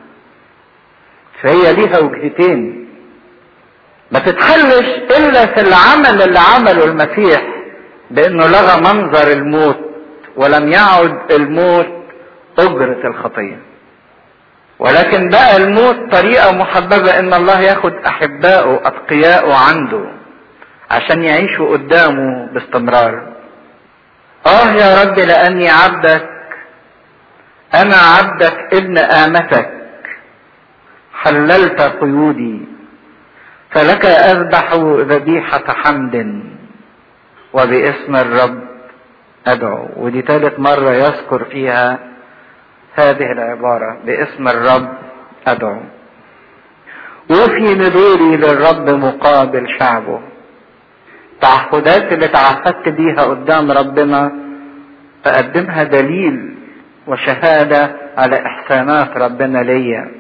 فهي ليها وجهتين ما تتحلش الا في العمل اللي عمله المسيح بانه لغى منظر الموت ولم يعد الموت اجرة الخطية ولكن بقى الموت طريقة محببة ان الله ياخد احبائه اتقياءه عنده عشان يعيشوا قدامه باستمرار اه يا رب لاني عبدك انا عبدك ابن امتك حللت قيودي فلك اذبح ذبيحة حمد وباسم الرب ادعو ودي ثالث مرة يذكر فيها هذه العبارة باسم الرب ادعو وفي نذوري للرب مقابل شعبه التعهدات اللي تعهدت بيها قدام ربنا فقدمها دليل وشهادة على إحسانات ربنا ليا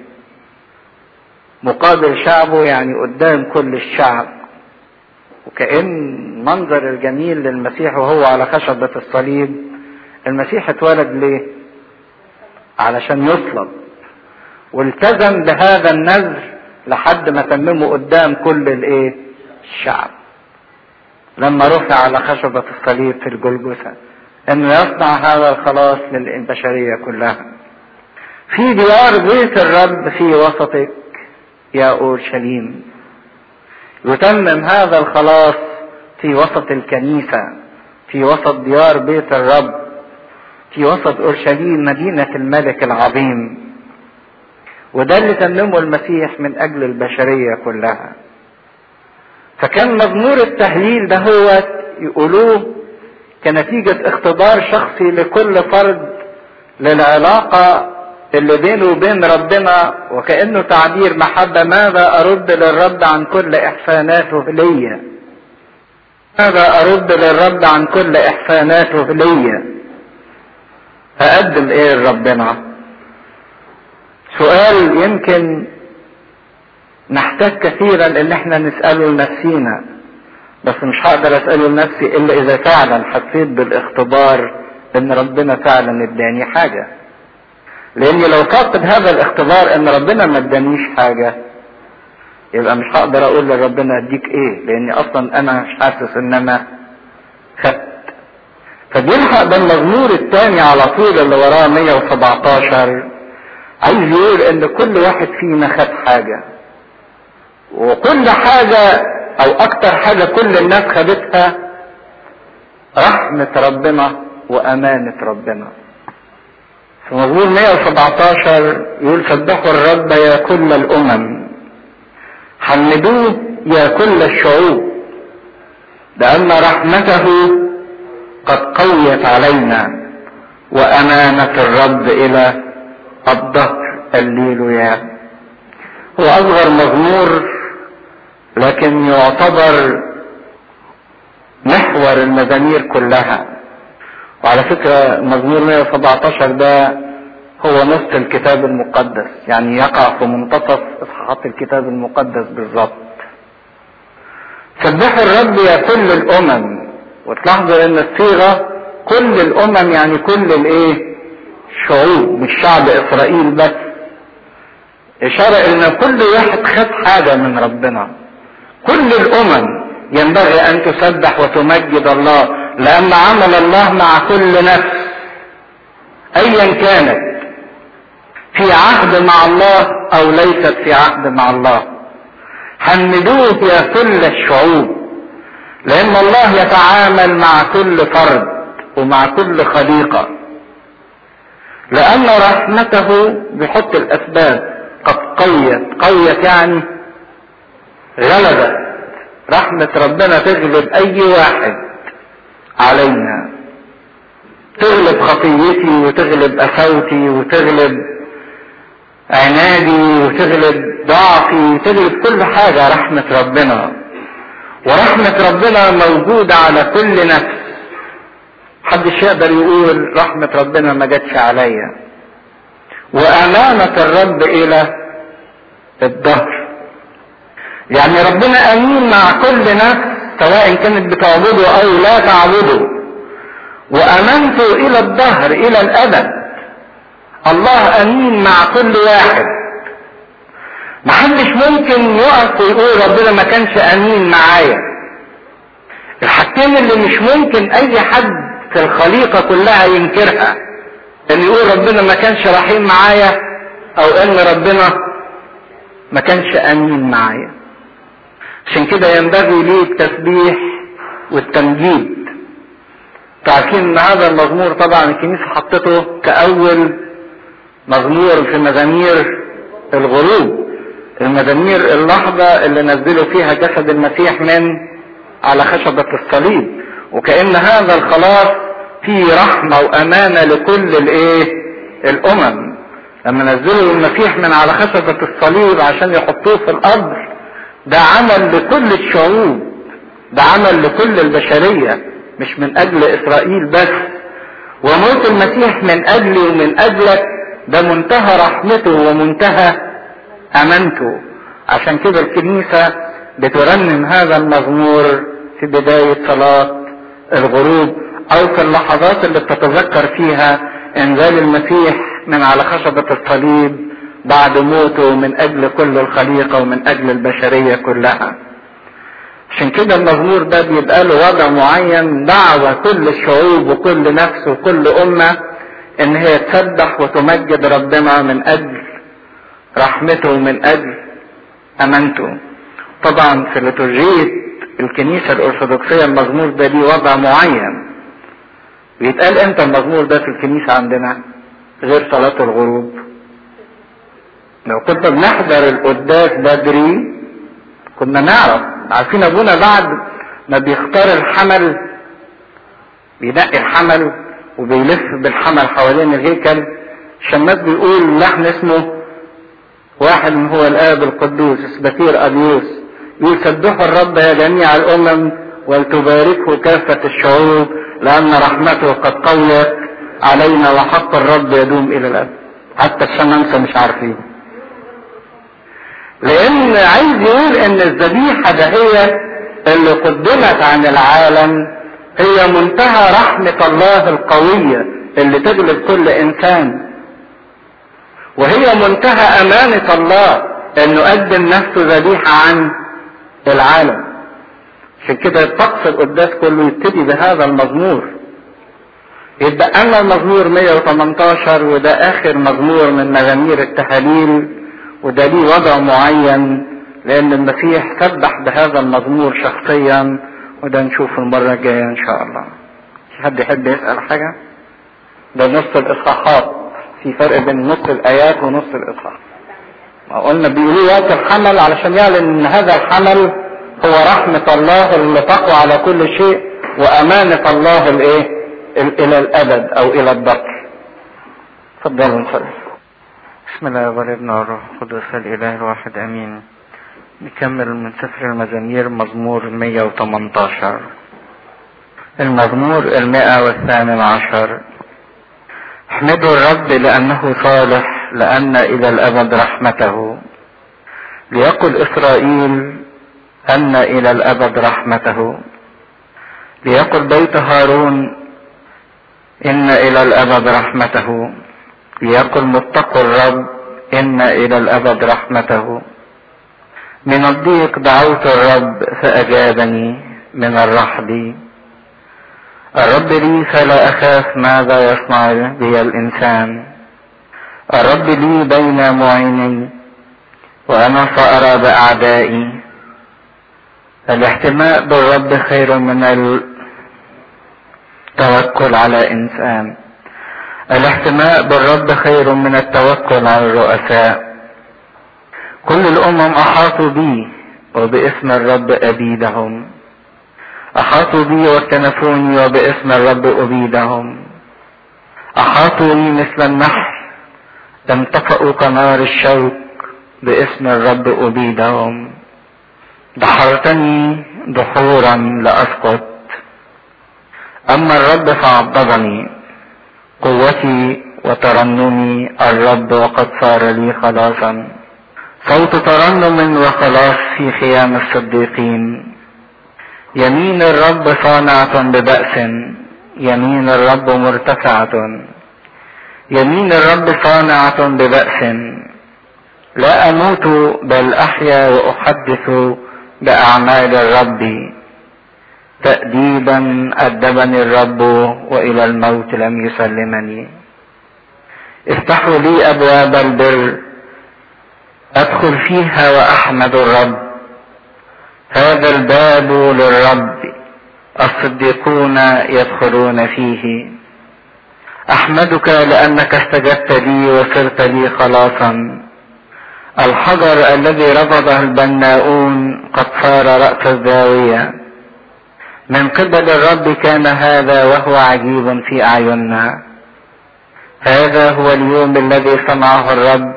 مقابل شعبه يعني قدام كل الشعب وكأن منظر الجميل للمسيح وهو على خشبة الصليب المسيح اتولد ليه علشان يصلب والتزم بهذا النذر لحد ما تممه قدام كل الايه الشعب لما رفع على خشبة الصليب في الجلجثة انه يصنع هذا الخلاص للبشرية كلها في ديار بيت الرب في وسطك يا اورشليم يتمم هذا الخلاص في وسط الكنيسة في وسط ديار بيت الرب في وسط اورشليم مدينة الملك العظيم وده اللي تممه المسيح من اجل البشرية كلها فكان مزمور التهليل ده هو يقولوه كنتيجة اختبار شخصي لكل فرد للعلاقة اللي بينه وبين ربنا وكأنه تعبير محبة ماذا أرد للرب عن كل إحساناته ليا ماذا أرد للرب عن كل إحساناته ليا أقدم إيه لربنا سؤال يمكن نحتاج كثيرا ان احنا نسأله لنفسينا بس مش هقدر اسأله لنفسي الا اذا فعلا حسيت بالاختبار ان ربنا فعلا اداني حاجة لاني لو فاقد هذا الاختبار ان ربنا ما ادانيش حاجة يبقى مش هقدر اقول لربنا اديك ايه لاني اصلا انا مش حاسس ان انا خدت فبيلحق بالمزمور الثاني على طول اللي وراه 117 عايز يقول ان كل واحد فينا خد حاجة وكل حاجة او اكتر حاجة كل الناس خدتها رحمة ربنا وامانة ربنا في مزمور 117 يقول سبحوا الرب يا كل الامم حمدوه يا كل الشعوب لان رحمته قد قويت علينا وامانة الرب الى الظهر الليلويا هو اصغر مزمور لكن يعتبر محور المزامير كلها وعلى فكرة مزمور 117 ده هو نصف الكتاب المقدس يعني يقع في منتصف اصحاحات الكتاب المقدس بالظبط سبحوا الرب يا كل الامم وتلاحظوا ان الصيغه كل الامم يعني كل الايه شعوب مش شعب اسرائيل بس اشاره ان كل واحد خد حاجه من ربنا كل الامم ينبغي ان تسبح وتمجد الله لان عمل الله مع كل نفس ايا كانت في عهد مع الله او ليست في عهد مع الله حمدوه يا كل الشعوب لان الله يتعامل مع كل فرد ومع كل خليقه لأن رحمته بيحط الأسباب قد قويت قويت يعني غلبت رحمة ربنا تغلب أي واحد علينا تغلب خطيتي وتغلب قساوتي وتغلب عنادي وتغلب ضعفي وتغلب كل حاجة رحمة ربنا ورحمة ربنا موجودة على كل نفس محدش يقدر يقول رحمة ربنا ما جاتش عليا وأمانة الرب إلى الظهر يعني ربنا أمين مع كل نفس سواء كانت بتعبده أو لا تعبده وأمانته إلى الظهر إلى الأبد الله أمين مع كل واحد محدش ممكن يقف ويقول ربنا ما كانش أمين معايا الحاجتين اللي مش ممكن أي حد في الخليقة كلها ينكرها ان يقول ربنا ما كانش رحيم معايا او ان ربنا ما كانش امين معايا عشان كده ينبغي ليه التسبيح والتمجيد تعرفين ان هذا المزمور طبعا الكنيسة حطته كاول مزمور في مزامير الغروب المزامير اللحظة اللي نزلوا فيها جسد المسيح من على خشبة الصليب وكأن هذا الخلاص فيه رحمة وأمانة لكل الإيه؟ الأمم. لما نزلوا المسيح من على خشبة الصليب عشان يحطوه في القبر ده عمل لكل الشعوب ده عمل لكل البشرية مش من اجل اسرائيل بس وموت المسيح من اجلي ومن اجلك ده منتهى رحمته ومنتهى امانته عشان كده الكنيسة بترنم هذا المزمور في بداية صلاة الغروب او في اللحظات اللي بتتذكر فيها انزال المسيح من على خشبة الصليب بعد موته من اجل كل الخليقة ومن اجل البشرية كلها عشان كده المزمور ده بيبقى له وضع معين دعوة كل الشعوب وكل نفس وكل امة ان هي تسبح وتمجد ربنا من اجل رحمته ومن اجل امانته طبعا في ليتورجية الكنيسة الارثوذكسية المزمور ده ليه وضع معين بيتقال امتى المزمور ده في الكنيسة عندنا غير صلاة الغروب لو كنا بنحضر القداس بدري كنا نعرف عارفين ابونا بعد ما بيختار الحمل بينقي الحمل وبيلف بالحمل حوالين الهيكل الشماس بيقول لحن اسمه واحد من هو الاب القدوس اسباتير ابيوس يقول سبحوا الرب يا جميع الامم ولتباركه كافة الشعوب لان رحمته قد قويت علينا وحق الرب يدوم الى الابد حتى الشمامسة مش عارفين لان عايز يقول ان الذبيحة دهية اللي قدمت عن العالم هي منتهى رحمة الله القوية اللي تغلب كل انسان وهي منتهى امانة الله انه قدم نفسه ذبيحة عن العالم عشان كده الطقس القداس كله يبتدي بهذا المزمور يبقى اما المزمور 118 وده اخر مزمور من مزامير التهاليل وده ليه وضع معين لان المسيح سبح بهذا المزمور شخصيا وده نشوفه المرة الجاية ان شاء الله حد يحب يسأل حاجة ده نص الاصحاحات في فرق بين نص الايات ونص الاصحاح قلنا بيقولوا وقت الحمل علشان يعلن ان هذا الحمل هو رحمة الله اللي تقوى على كل شيء وامانة الله الايه الى الابد او الى البقر تفضلوا نصلي بسم الله والابن والروح القدس الاله الواحد امين نكمل من سفر المزامير مزمور 118 المزمور المئة والثامن عشر احمدوا الرب لأنه صالح لأن إلى الأبد رحمته ليقل إسرائيل أن إلى الأبد رحمته ليقل بيت هارون إن إلى الأبد رحمته ليقل متقوا الرب إن إلى الأبد رحمته من الضيق دعوت الرب فأجابني من الرحب الرب لي فلا أخاف ماذا يصنع بي الإنسان الرب لي بين معيني وأنا سأرى بأعدائي الاحتماء بالرب خير من التوكل على إنسان الاحتماء بالرب خير من التوكل على الرؤساء كل الأمم أحاطوا بي وباسم الرب أبيدهم أحاطوا بي وكنفوني وباسم الرب أبيدهم أحاطوا لي مثل النحل انطفأوا كنار الشوك باسم الرب أبيدهم دحرتني دحورا لأسقط أما الرب فعضدني قوتي وترنمي الرب وقد صار لي خلاصا صوت ترنم وخلاص في خيام الصديقين يمين الرب صانعة ببأس يمين الرب مرتفعة يمين الرب صانعة ببأس لا أموت بل أحيا وأحدث بأعمال الرب تأديبا أدبني الرب وإلى الموت لم يسلمني افتحوا لي أبواب البر أدخل فيها وأحمد الرب هذا الباب للرب الصديقون يدخلون فيه احمدك لانك استجبت لي وصرت لي خلاصا الحجر الذي رفضه البناؤون قد صار راس الزاويه من قبل الرب كان هذا وهو عجيب في اعيننا هذا هو اليوم الذي صنعه الرب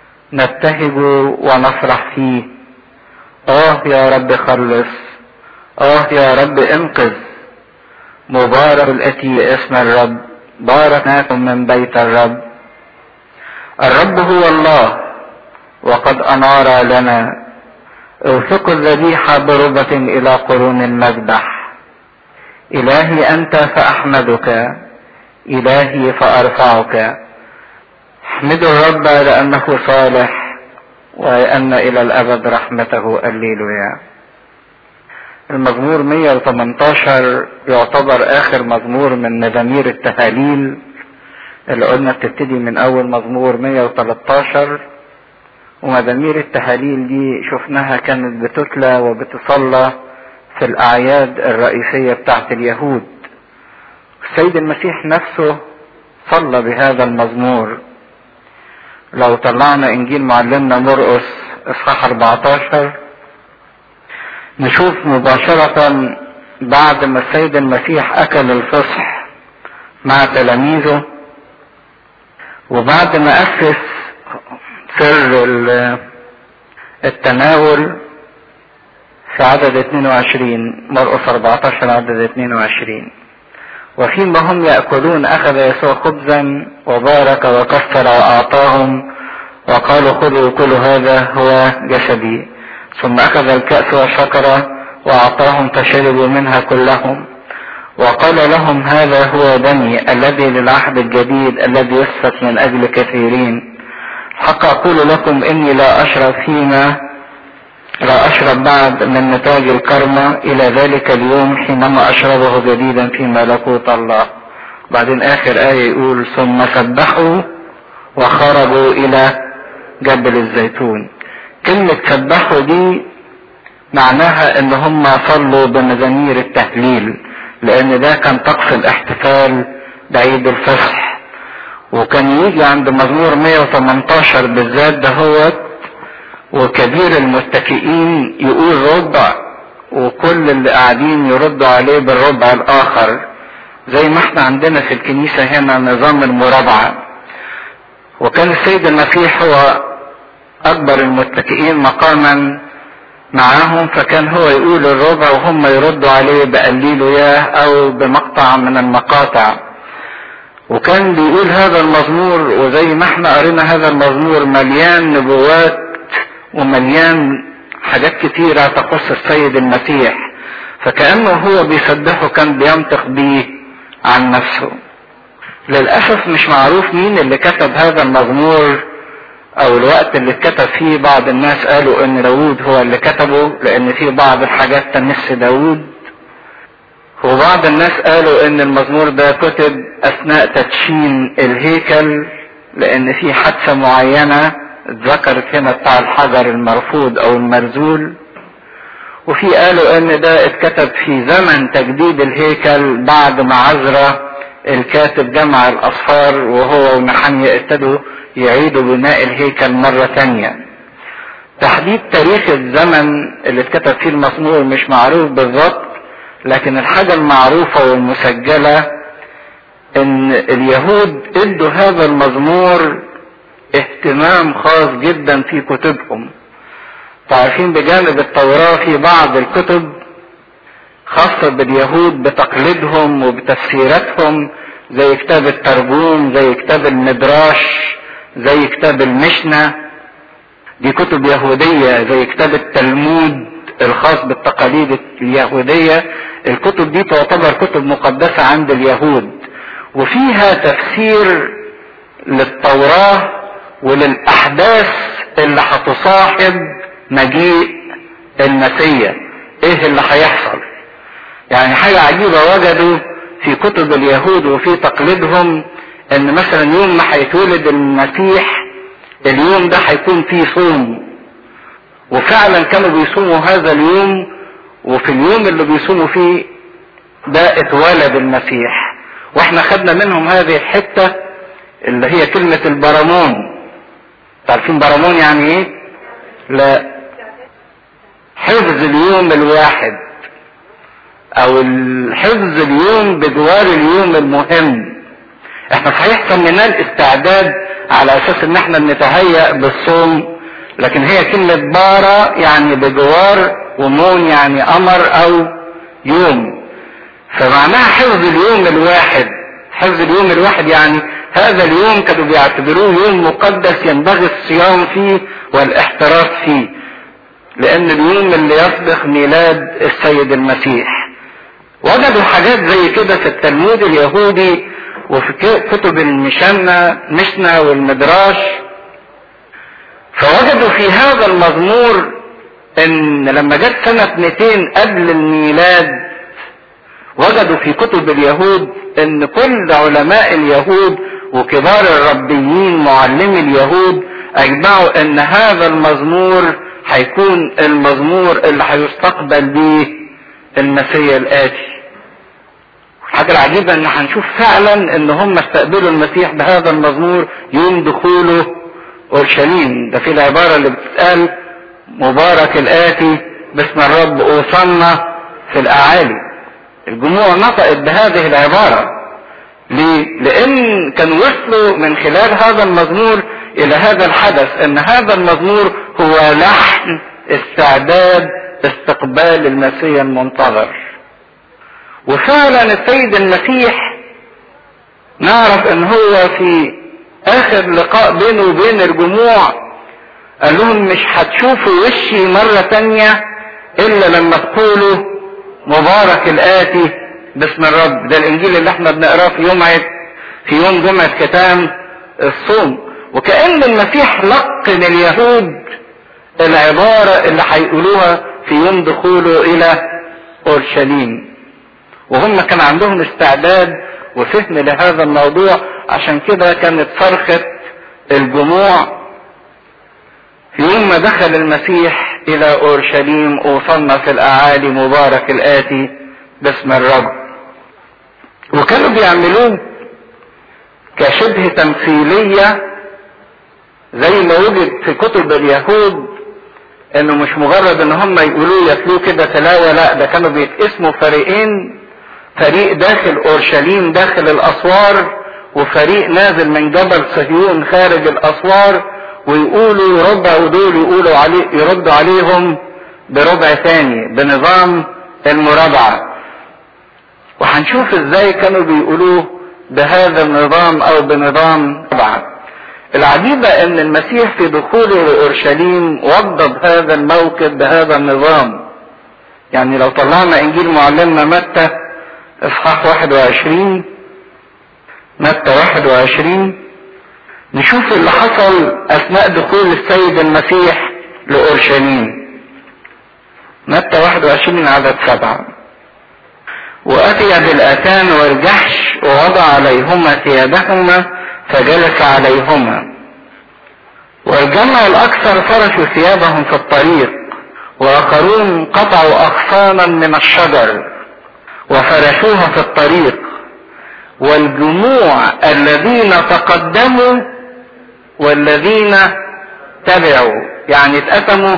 نبتهج ونفرح فيه اه يا رب خلص اه يا رب انقذ مبارك الاتي اسم الرب باركناكم من بيت الرب الرب هو الله وقد انار لنا اوثقوا الذبيحة بربة الى قرون المذبح الهي انت فاحمدك الهي فارفعك احمدوا الرب لانه صالح وان الى الابد رحمته الليلويا المزمور 118 يعتبر اخر مزمور من مزامير التهاليل اللي قلنا بتبتدي من اول مزمور 113 ومزامير التهاليل دي شفناها كانت بتتلى وبتصلى في الاعياد الرئيسية بتاعت اليهود السيد المسيح نفسه صلى بهذا المزمور لو طلعنا انجيل معلمنا مرقس اصحاح 14 نشوف مباشرة بعد ما السيد المسيح اكل الفصح مع تلاميذه وبعد ما اسس سر التناول في عدد 22 مرقس 14 عدد 22 وفيما هم يأكلون أخذ يسوع خبزا وبارك وكسر وأعطاهم وقالوا خذوا كل هذا هو جسدي ثم أخذ الكأس وشكر وأعطاهم فشربوا منها كلهم وقال لهم هذا هو دمي الذي للعهد الجديد الذي يسفك من أجل كثيرين حق أقول لكم إني لا أشرب فيما لا أشرب بعد من نتاج الكرمة إلى ذلك اليوم حينما أشربه جديدا في ملكوت الله بعدين آخر آية يقول ثم سبحوا وخرجوا إلى جبل الزيتون كلمة سبحوا دي معناها ان هم صلوا بمزامير التهليل لان ده كان طقس الاحتفال بعيد الفصح وكان يجي عند مزمور 118 بالذات دهوت وكبير المتكئين يقول ربع وكل اللي قاعدين يردوا عليه بالربع الاخر زي ما احنا عندنا في الكنيسة هنا نظام المرابعة وكان السيد المسيح هو اكبر المتكئين مقاما معاهم فكان هو يقول الربع وهم يردوا عليه بقليله ياه او بمقطع من المقاطع وكان بيقول هذا المزمور وزي ما احنا قرينا هذا المزمور مليان نبوات ومليان حاجات كتيرة تخص السيد المسيح فكأنه هو بيسبحه كان بينطق بيه عن نفسه للأسف مش معروف مين اللي كتب هذا المزمور او الوقت اللي اتكتب فيه بعض الناس قالوا ان داود هو اللي كتبه لان في بعض الحاجات تمس داود وبعض الناس قالوا ان المزمور ده كتب اثناء تدشين الهيكل لان في حادثة معينة اتذكرت هنا بتاع الحجر المرفوض او المرزول وفي قالوا ان ده اتكتب في زمن تجديد الهيكل بعد ما عزرا الكاتب جمع الاصفار وهو ونحنيا ابتدوا يعيدوا بناء الهيكل مرة تانية تحديد تاريخ الزمن اللي اتكتب فيه المزمور مش معروف بالظبط لكن الحاجة المعروفة والمسجلة ان اليهود ادوا هذا المزمور اهتمام خاص جدا في كتبهم تعرفين بجانب التوراة في بعض الكتب خاصة باليهود بتقليدهم وبتفسيراتهم زي كتاب الترجوم زي كتاب المدراش زي كتاب المشنة دي كتب يهودية زي كتاب التلمود الخاص بالتقاليد اليهودية الكتب دي تعتبر كتب مقدسة عند اليهود وفيها تفسير للتوراة وللأحداث اللي هتصاحب مجيء المسيح ايه اللي هيحصل يعني حاجة عجيبة وجدوا في كتب اليهود وفي تقليدهم ان مثلا يوم ما هيتولد المسيح اليوم ده هيكون فيه صوم وفعلا كانوا بيصوموا هذا اليوم وفي اليوم اللي بيصوموا فيه ده اتولد المسيح واحنا خدنا منهم هذه الحتة اللي هي كلمة البرامون تعرفين برامون يعني ايه لا حفظ اليوم الواحد او الحفظ اليوم بجوار اليوم المهم احنا صحيح سميناه الاستعداد على اساس ان احنا بنتهيأ بالصوم لكن هي كلمة بارة يعني بجوار ومون يعني قمر او يوم فمعناها حفظ اليوم الواحد حفظ اليوم الواحد يعني هذا اليوم كانوا بيعتبروه يوم مقدس ينبغي الصيام فيه والاحتراس فيه لان اليوم اللي يسبق ميلاد السيد المسيح وجدوا حاجات زي كده في التلمود اليهودي وفي كتب المشنة مشنة والمدراش فوجدوا في هذا المزمور ان لما جت سنة 200 قبل الميلاد وجدوا في كتب اليهود ان كل علماء اليهود وكبار الربيين معلمي اليهود اجمعوا ان هذا المزمور هيكون المزمور اللي هيستقبل به المسيح الاتي الحاجة العجيبة ان هنشوف فعلا ان هم استقبلوا المسيح بهذا المزمور يوم دخوله اورشليم ده في العبارة اللي بتتقال مبارك الاتي باسم الرب اوصلنا في الاعالي الجموع نطقت بهذه العبارة ليه؟ لان كانوا وصلوا من خلال هذا المزمور الى هذا الحدث ان هذا المزمور هو لحن استعداد استقبال المسيح المنتظر وفعلا السيد المسيح نعرف ان هو في اخر لقاء بينه وبين الجموع قال لهم مش هتشوفوا وشي مرة تانية الا لما تقولوا مبارك الاتي باسم الرب ده الانجيل اللي احنا بنقراه في يوم عيد في يوم جمعة ختام الصوم وكأن المسيح لقن اليهود العبارة اللي هيقولوها في يوم دخوله الى اورشليم وهم كان عندهم استعداد وفهم لهذا الموضوع عشان كده كانت صرخة الجموع في يوم ما دخل المسيح الى اورشليم اوصلنا في الاعالي مبارك الاتي باسم الرب وكانوا بيعملوه كشبه تمثيلية زي ما وجد في كتب اليهود انه مش مجرد ان هم يقولوه يتلوه كده تلاوة لا ده كانوا بيتقسموا فريقين فريق داخل اورشليم داخل الاسوار وفريق نازل من جبل صهيون خارج الاسوار ويقولوا ربع ودول يقولوا عليه يردوا عليهم بربع ثاني بنظام المرابعة وهنشوف ازاي كانوا بيقولوه بهذا النظام او بنظام ربعة العجيبة ان المسيح في دخوله لاورشليم وضب هذا الموكب بهذا النظام يعني لو طلعنا انجيل معلمنا متى اصحاح 21 متى 21 نشوف اللي حصل اثناء دخول السيد المسيح لاورشليم متى 21 عدد سبعة واتي بالاتان والجحش ووضع عليهما ثيابهما فجلس عليهما والجمع الاكثر فرشوا ثيابهم في الطريق واخرون قطعوا اغصانا من الشجر وفرشوها في الطريق والجموع الذين تقدموا والذين تبعوا يعني اتقسموا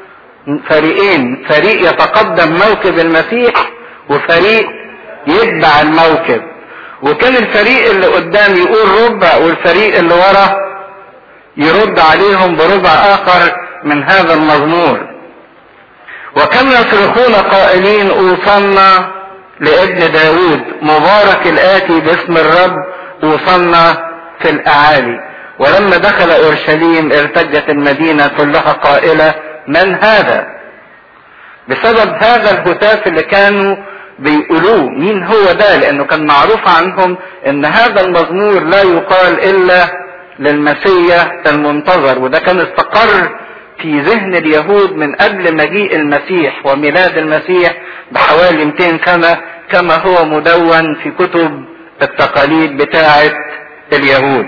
فريقين فريق يتقدم موكب المسيح وفريق يتبع الموكب وكان الفريق اللي قدام يقول ربع والفريق اللي ورا يرد عليهم بربع اخر من هذا المزمور وكانوا يصرخون قائلين اوصلنا لابن داود مبارك الآتي باسم الرب وصلنا في الأعالي ولما دخل أورشليم ارتجت المدينة كلها قائلة من هذا بسبب هذا الهتاف اللي كانوا بيقولوه مين هو ده لانه كان معروف عنهم ان هذا المزمور لا يقال الا للمسيح المنتظر وده كان استقر في ذهن اليهود من قبل مجيء المسيح وميلاد المسيح بحوالي 200 سنة كما هو مدون في كتب التقاليد بتاعة اليهود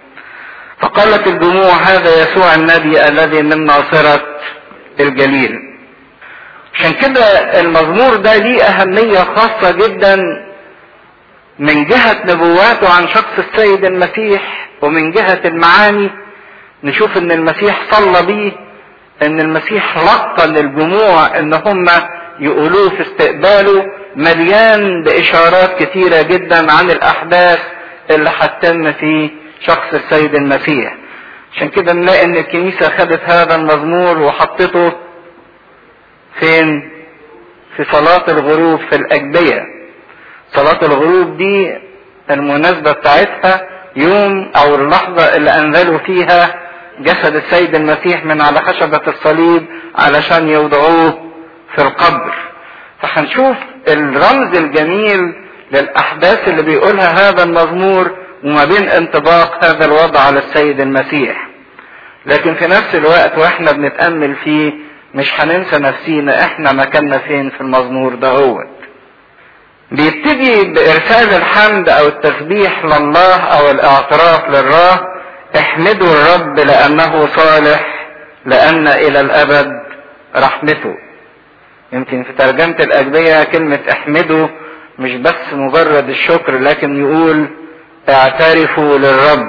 فقالت الجموع هذا يسوع النبي الذي من ناصرة الجليل عشان كده المزمور ده ليه أهمية خاصة جدا من جهة نبواته عن شخص السيد المسيح ومن جهة المعاني نشوف ان المسيح صلى بيه ان المسيح لقن الجموع ان هم يقولوه في استقباله مليان باشارات كتيرة جدا عن الاحداث اللي هتتم في شخص السيد المسيح عشان كده نلاقي ان الكنيسة خدت هذا المزمور وحطته فين في صلاة الغروب في الأجبية صلاة الغروب دي المناسبة بتاعتها يوم أو اللحظة اللي أنزلوا فيها جسد السيد المسيح من على خشبة الصليب علشان يوضعوه في القبر فهنشوف الرمز الجميل للأحداث اللي بيقولها هذا المزمور وما بين انطباق هذا الوضع على السيد المسيح لكن في نفس الوقت واحنا بنتأمل فيه مش هننسى نفسينا احنا مكاننا فين في المزمور ده هو بيبتدي بإرسال الحمد أو التسبيح لله أو الاعتراف لله احمدوا الرب لأنه صالح لأن إلى الأبد رحمته يمكن في ترجمة الأجبية كلمة احمدوا مش بس مجرد الشكر لكن يقول اعترفوا للرب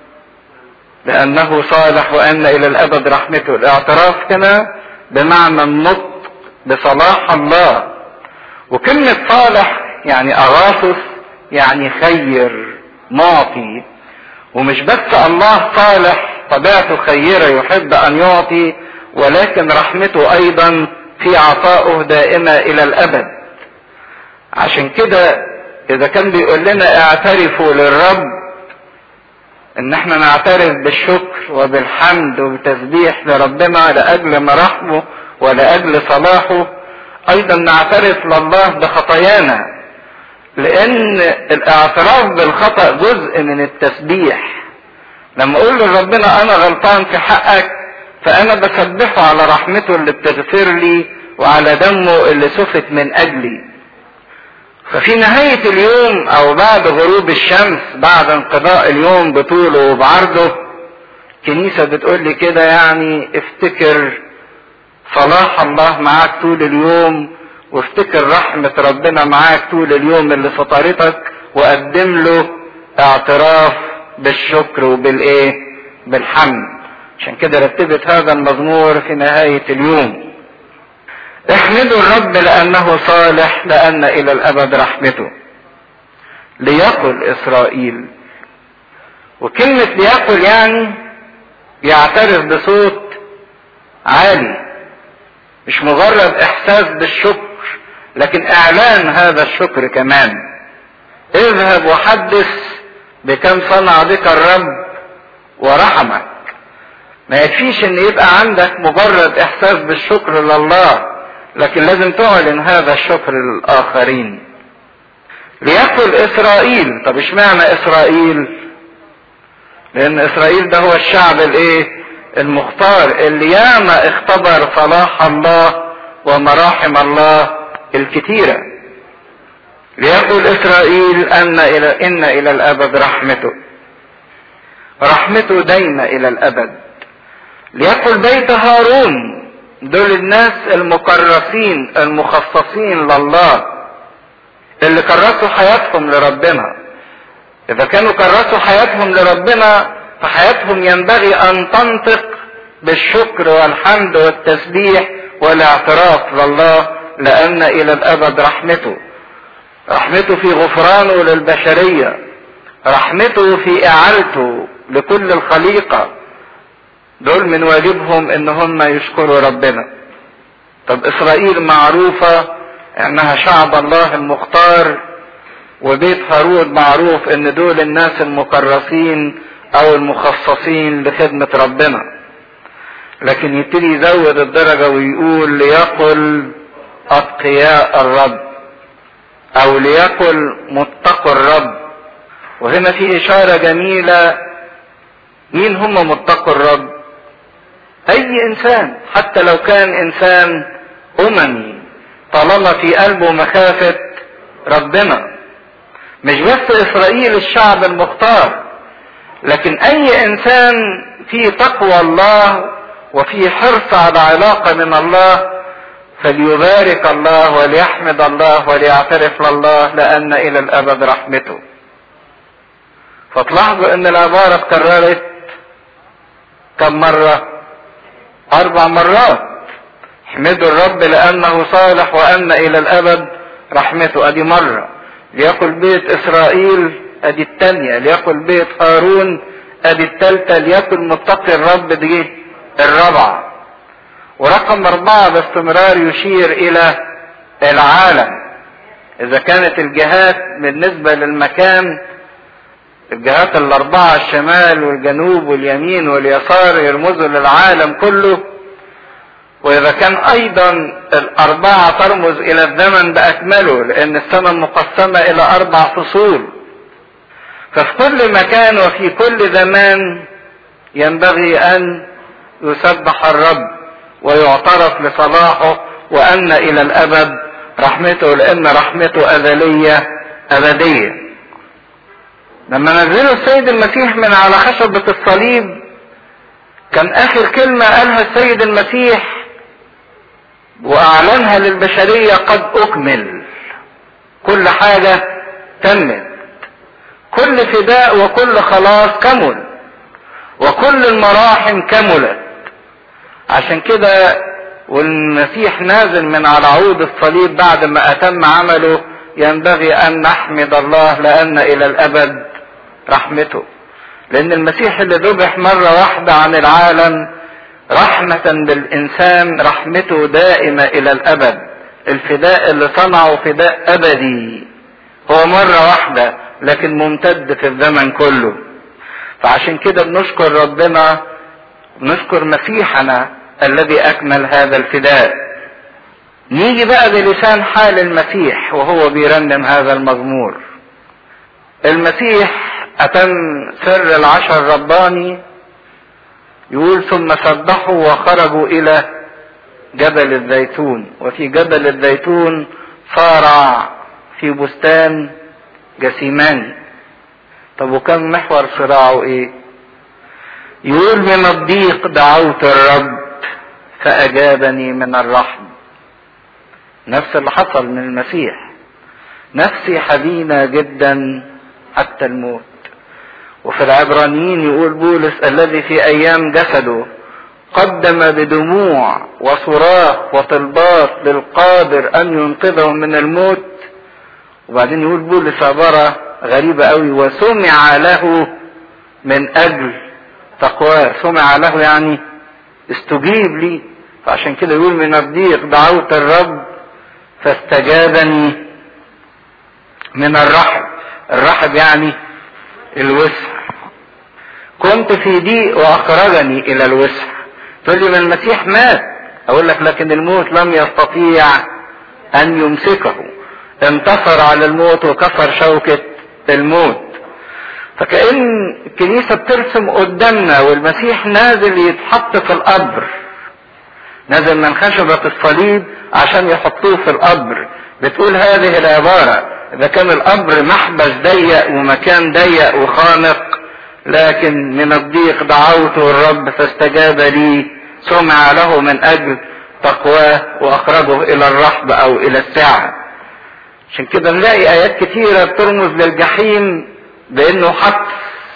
لأنه صالح وأن إلى الأبد رحمته الاعتراف هنا بمعنى النطق بصلاح الله وكلمة صالح يعني أغاثس يعني خير معطي ومش بس الله صالح طبيعته خيرة يحب أن يعطي ولكن رحمته أيضا في عطائه دائمة إلى الأبد عشان كده إذا كان بيقول لنا اعترفوا للرب ان احنا نعترف بالشكر وبالحمد وبالتسبيح لربنا لاجل مراحمه ولاجل صلاحه ايضا نعترف لله بخطايانا لان الاعتراف بالخطا جزء من التسبيح لما اقول لربنا انا غلطان في حقك فانا بسبحه على رحمته اللي بتغفر لي وعلى دمه اللي سفك من اجلي ففي نهاية اليوم او بعد غروب الشمس بعد انقضاء اليوم بطوله وبعرضه كنيسة بتقول لي كده يعني افتكر صلاح الله معاك طول اليوم وافتكر رحمة ربنا معاك طول اليوم اللي فطرتك وقدم له اعتراف بالشكر وبالايه بالحمد عشان كده رتبت هذا المزمور في نهاية اليوم احمدوا الرب لانه صالح لان الى الابد رحمته ليقل اسرائيل وكلمة ليقل يعني يعترف بصوت عالي مش مجرد احساس بالشكر لكن اعلان هذا الشكر كمان اذهب وحدث بكم صنع بك الرب ورحمك ما يكفيش ان يبقى عندك مجرد احساس بالشكر لله لكن لازم تعلن هذا الشكر للاخرين ليقل اسرائيل طب اشمعنى اسرائيل لان اسرائيل ده هو الشعب الايه المختار اللي ياما اختبر صلاح الله ومراحم الله الكتيرة ليقل اسرائيل ان الى ان الى الابد رحمته رحمته دايمة الى الابد ليقل بيت هارون دول الناس المكرسين المخصصين لله اللي كرسوا حياتهم لربنا اذا كانوا كرسوا حياتهم لربنا فحياتهم ينبغي ان تنطق بالشكر والحمد والتسبيح والاعتراف لله لان الى الابد رحمته رحمته في غفرانه للبشريه رحمته في اعالته لكل الخليقه دول من واجبهم ان هم يشكروا ربنا طب اسرائيل معروفة انها شعب الله المختار وبيت هارون معروف ان دول الناس المكرسين او المخصصين لخدمة ربنا لكن يبتدي يزود الدرجة ويقول ليقل اتقياء الرب او ليقل متقوا الرب وهنا في اشارة جميلة مين هم متقوا الرب اي انسان حتى لو كان انسان اممي طالما في قلبه مخافة ربنا مش بس اسرائيل الشعب المختار لكن اي انسان في تقوى الله وفي حرص على علاقة من الله فليبارك الله وليحمد الله وليعترف لله لان الى الابد رحمته فتلاحظوا ان العبارة اتكررت كم مرة اربع مرات احمدوا الرب لانه صالح وان الى الابد رحمته ادي مرة ليقل بيت اسرائيل ادي التانية ليقل بيت هارون ادي التالتة ليقل متقي الرب دي الرابعة ورقم اربعة باستمرار يشير الى العالم اذا كانت الجهات بالنسبة للمكان الجهات الاربعة الشمال والجنوب واليمين واليسار يرمزوا للعالم كله واذا كان ايضا الاربعة ترمز الى الزمن باكمله لان السنة مقسمة الى اربع فصول ففي كل مكان وفي كل زمان ينبغي ان يسبح الرب ويعترف لصلاحه وان الى الابد رحمته لان رحمته ازلية ابدية لما نزلوا السيد المسيح من على خشبة الصليب كان اخر كلمة قالها السيد المسيح واعلنها للبشرية قد اكمل كل حاجة تمت كل فداء وكل خلاص كمل وكل المراحم كملت عشان كده والمسيح نازل من على عود الصليب بعد ما اتم عمله ينبغي ان نحمد الله لان الى الابد رحمته لان المسيح اللي ذبح مرة واحدة عن العالم رحمة بالانسان رحمته دائمة الى الابد الفداء اللي صنعه فداء ابدي هو مرة واحدة لكن ممتد في الزمن كله فعشان كده بنشكر ربنا نشكر مسيحنا الذي اكمل هذا الفداء نيجي بقى بلسان حال المسيح وهو بيرنم هذا المزمور المسيح اتم سر العشر الرباني يقول ثم سبحوا وخرجوا الى جبل الزيتون وفي جبل الزيتون صارع في بستان جسيماني طب وكان محور صراعه ايه يقول من الضيق دعوت الرب فاجابني من الرحم نفس اللي حصل من المسيح نفسي حزينة جدا حتى الموت وفي العبرانيين يقول بولس الذي في ايام جسده قدم بدموع وصراخ وطلبات للقادر ان ينقذه من الموت وبعدين يقول بولس عبارة غريبة قوي وسمع له من اجل تقواه سمع له يعني استجيب لي فعشان كده يقول من الضيق دعوت الرب فاستجابني من الرحب الرحب يعني الوسع كنت في ضيق واخرجني الى الوسع تقول لي ما المسيح مات اقول لك لكن الموت لم يستطيع ان يمسكه انتصر على الموت وكسر شوكة الموت فكأن الكنيسة بترسم قدامنا والمسيح نازل يتحط في القبر نازل من خشبة الصليب عشان يحطوه في القبر بتقول هذه العبارة إذا كان القبر محبس ضيق ومكان ضيق وخانق لكن من الضيق دعوته الرب فاستجاب لي سمع له من أجل تقواه وأخرجه إلى الرحب أو إلى الساعة عشان كده نلاقي آيات كتيرة بترمز للجحيم بأنه حبس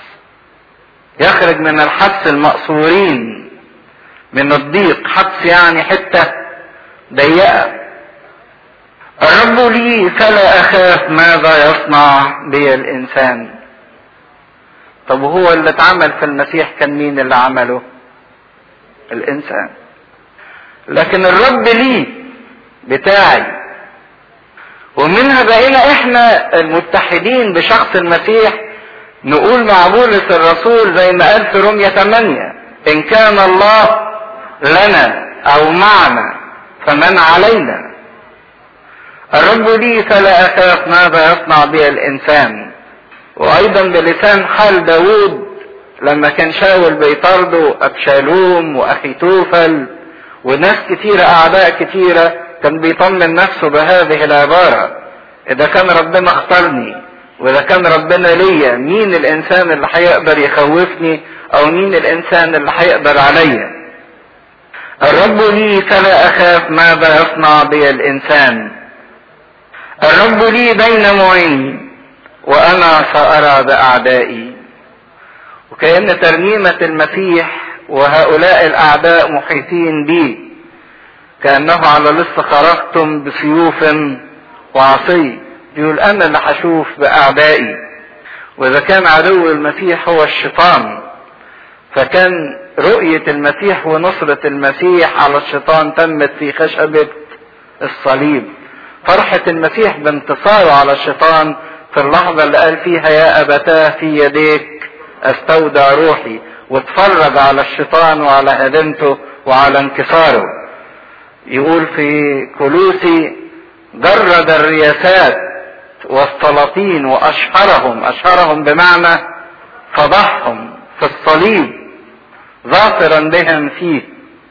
يخرج من الحبس المأسورين من الضيق حبس يعني حتة ضيقة الرب لي فلا أخاف ماذا يصنع بي الإنسان طب وهو اللي اتعمل في المسيح كان مين اللي عمله الإنسان لكن الرب لي بتاعي ومنها بقينا احنا المتحدين بشخص المسيح نقول مع بولس الرسول زي ما قال في رومية 8 ان كان الله لنا او معنا فمن علينا الرب لي فلا اخاف ماذا يصنع بي الانسان وايضا بلسان حال داود لما كان شاول بيطارده ابشالوم واخي توفل وناس كتيرة اعداء كتيرة كان بيطمن نفسه بهذه العبارة اذا كان ربنا اختارني واذا كان ربنا ليا مين الانسان اللي هيقدر يخوفني او مين الانسان اللي هيقدر عليا الرب لي فلا اخاف ماذا يصنع بي الانسان الرب لي بين معيني وانا سارى باعدائي وكأن ترنيمة المسيح وهؤلاء الاعداء محيطين بي كأنه على لسه خرجتم بسيوف وعصي يقول انا اللي هشوف باعدائي واذا كان عدو المسيح هو الشيطان فكان رؤية المسيح ونصرة المسيح على الشيطان تمت في خشبة الصليب فرحة المسيح بانتصاره على الشيطان في اللحظة اللي قال فيها يا أبتاه في يديك استودع روحي واتفرج على الشيطان وعلى هدمته وعلى انكساره يقول في كلوسي جرد الرياسات والسلاطين واشهرهم اشهرهم بمعنى فضحهم في الصليب ظافرا بهم فيه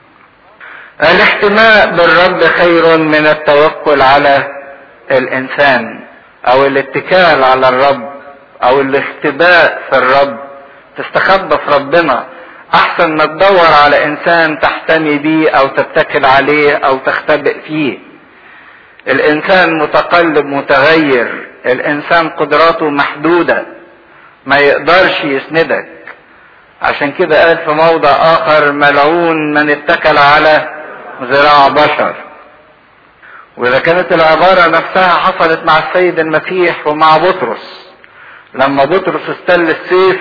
الاحتماء بالرب خير من التوكل على الانسان او الاتكال على الرب او الاختباء في الرب تستخبى في ربنا احسن ما تدور على انسان تحتمي بيه او تتكل عليه او تختبئ فيه الانسان متقلب متغير الانسان قدراته محدوده ما يقدرش يسندك عشان كده قال في موضع اخر ملعون من اتكل على ذراع بشر واذا كانت العباره نفسها حصلت مع السيد المسيح ومع بطرس لما بطرس استل السيف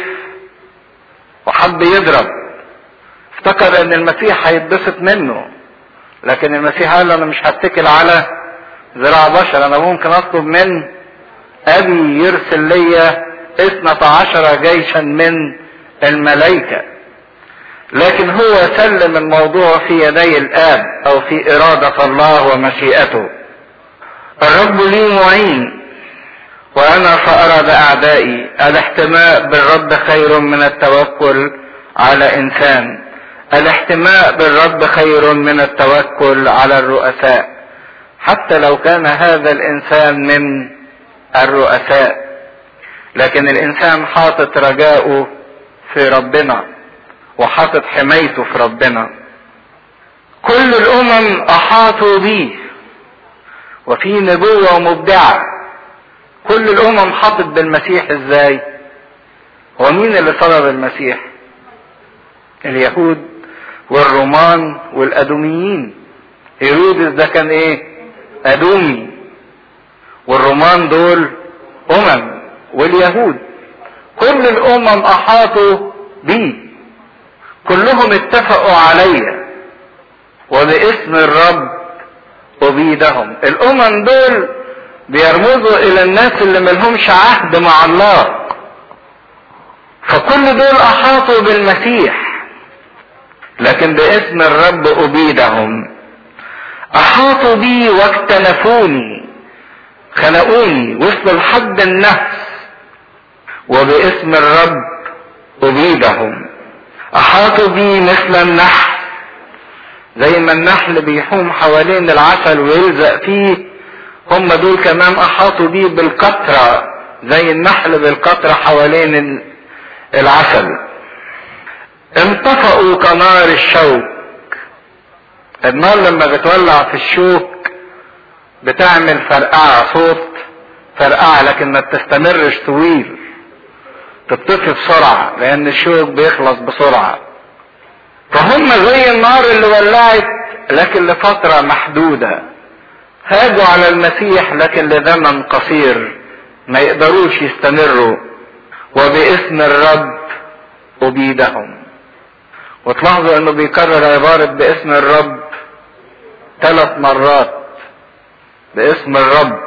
وحب يضرب افتكر ان المسيح هيتبسط منه لكن المسيح قال انا مش هتكل على ذراع بشر انا ممكن اطلب من ابي يرسل لي اثنة عشر جيشا من الملائكة لكن هو سلم الموضوع في يدي الاب او في ارادة الله ومشيئته الرب لي معين وانا فارى باعدائي الاحتماء بالرب خير من التوكل على انسان الاحتماء بالرب خير من التوكل على الرؤساء حتى لو كان هذا الانسان من الرؤساء لكن الانسان حاطط رجاؤه في ربنا وحاطط حمايته في ربنا كل الامم احاطوا بيه وفي نبوة مبدعة كل الامم حاطت بالمسيح ازاي هو مين اللي صلب المسيح اليهود والرومان والادوميين هيرودس ده كان ايه ادومي والرومان دول امم واليهود كل الامم احاطوا بيه كلهم اتفقوا عليا وباسم الرب ابيدهم الامم دول بيرمزوا الى الناس اللي ملهمش عهد مع الله فكل دول احاطوا بالمسيح لكن باسم الرب ابيدهم احاطوا بي واكتنفوني خنقوني وصلوا لحد النفس وباسم الرب ابيدهم احاطوا بي مثل النحل زي ما النحل بيحوم حوالين العسل ويلزق فيه هم دول كمان احاطوا بيه بالقطرة زي النحل بالقطرة حوالين العسل انطفأوا كنار الشوك النار لما بتولع في الشوك بتعمل فرقعة صوت فرقعة لكن ما بتستمرش طويل تطفي بسرعة لأن الشوك بيخلص بسرعة فهم زي النار اللي ولعت لكن لفترة محدودة هاجوا على المسيح لكن لزمن قصير ما يقدروش يستمروا وباسم الرب أبيدهم وتلاحظوا انه بيكرر عبارة باسم الرب ثلاث مرات باسم الرب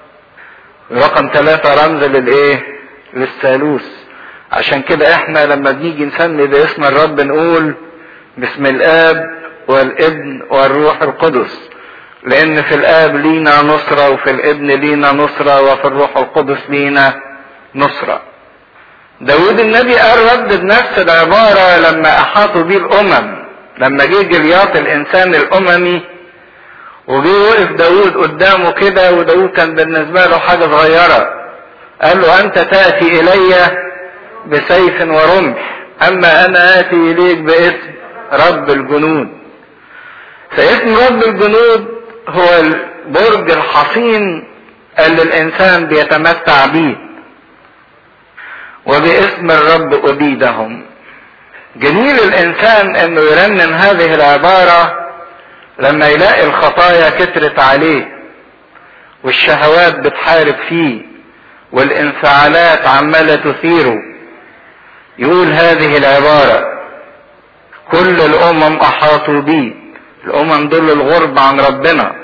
رقم ثلاثة رمز للايه للثالوث عشان كده احنا لما بنيجي نسمي باسم الرب نقول باسم الاب والابن والروح القدس لان في الاب لينا نصرة وفي الابن لينا نصرة وفي الروح القدس لينا نصرة داود النبي قال رد بنفس العبارة لما احاطوا بيه الامم لما جه جلياط الانسان الاممي وجه وقف داود قدامه كده وداود كان بالنسبة له حاجة صغيرة قال له انت تأتي الي بسيف ورمح اما انا اتي اليك باسم رب الجنود فاسم رب الجنود هو البرج الحصين اللي الانسان بيتمتع بيه وباسم الرب ابيدهم جميل الانسان انه يرنم هذه العبارة لما يلاقي الخطايا كترت عليه والشهوات بتحارب فيه والانفعالات عمالة تثيره يقول هذه العبارة كل الامم احاطوا بي الامم دول الغرب عن ربنا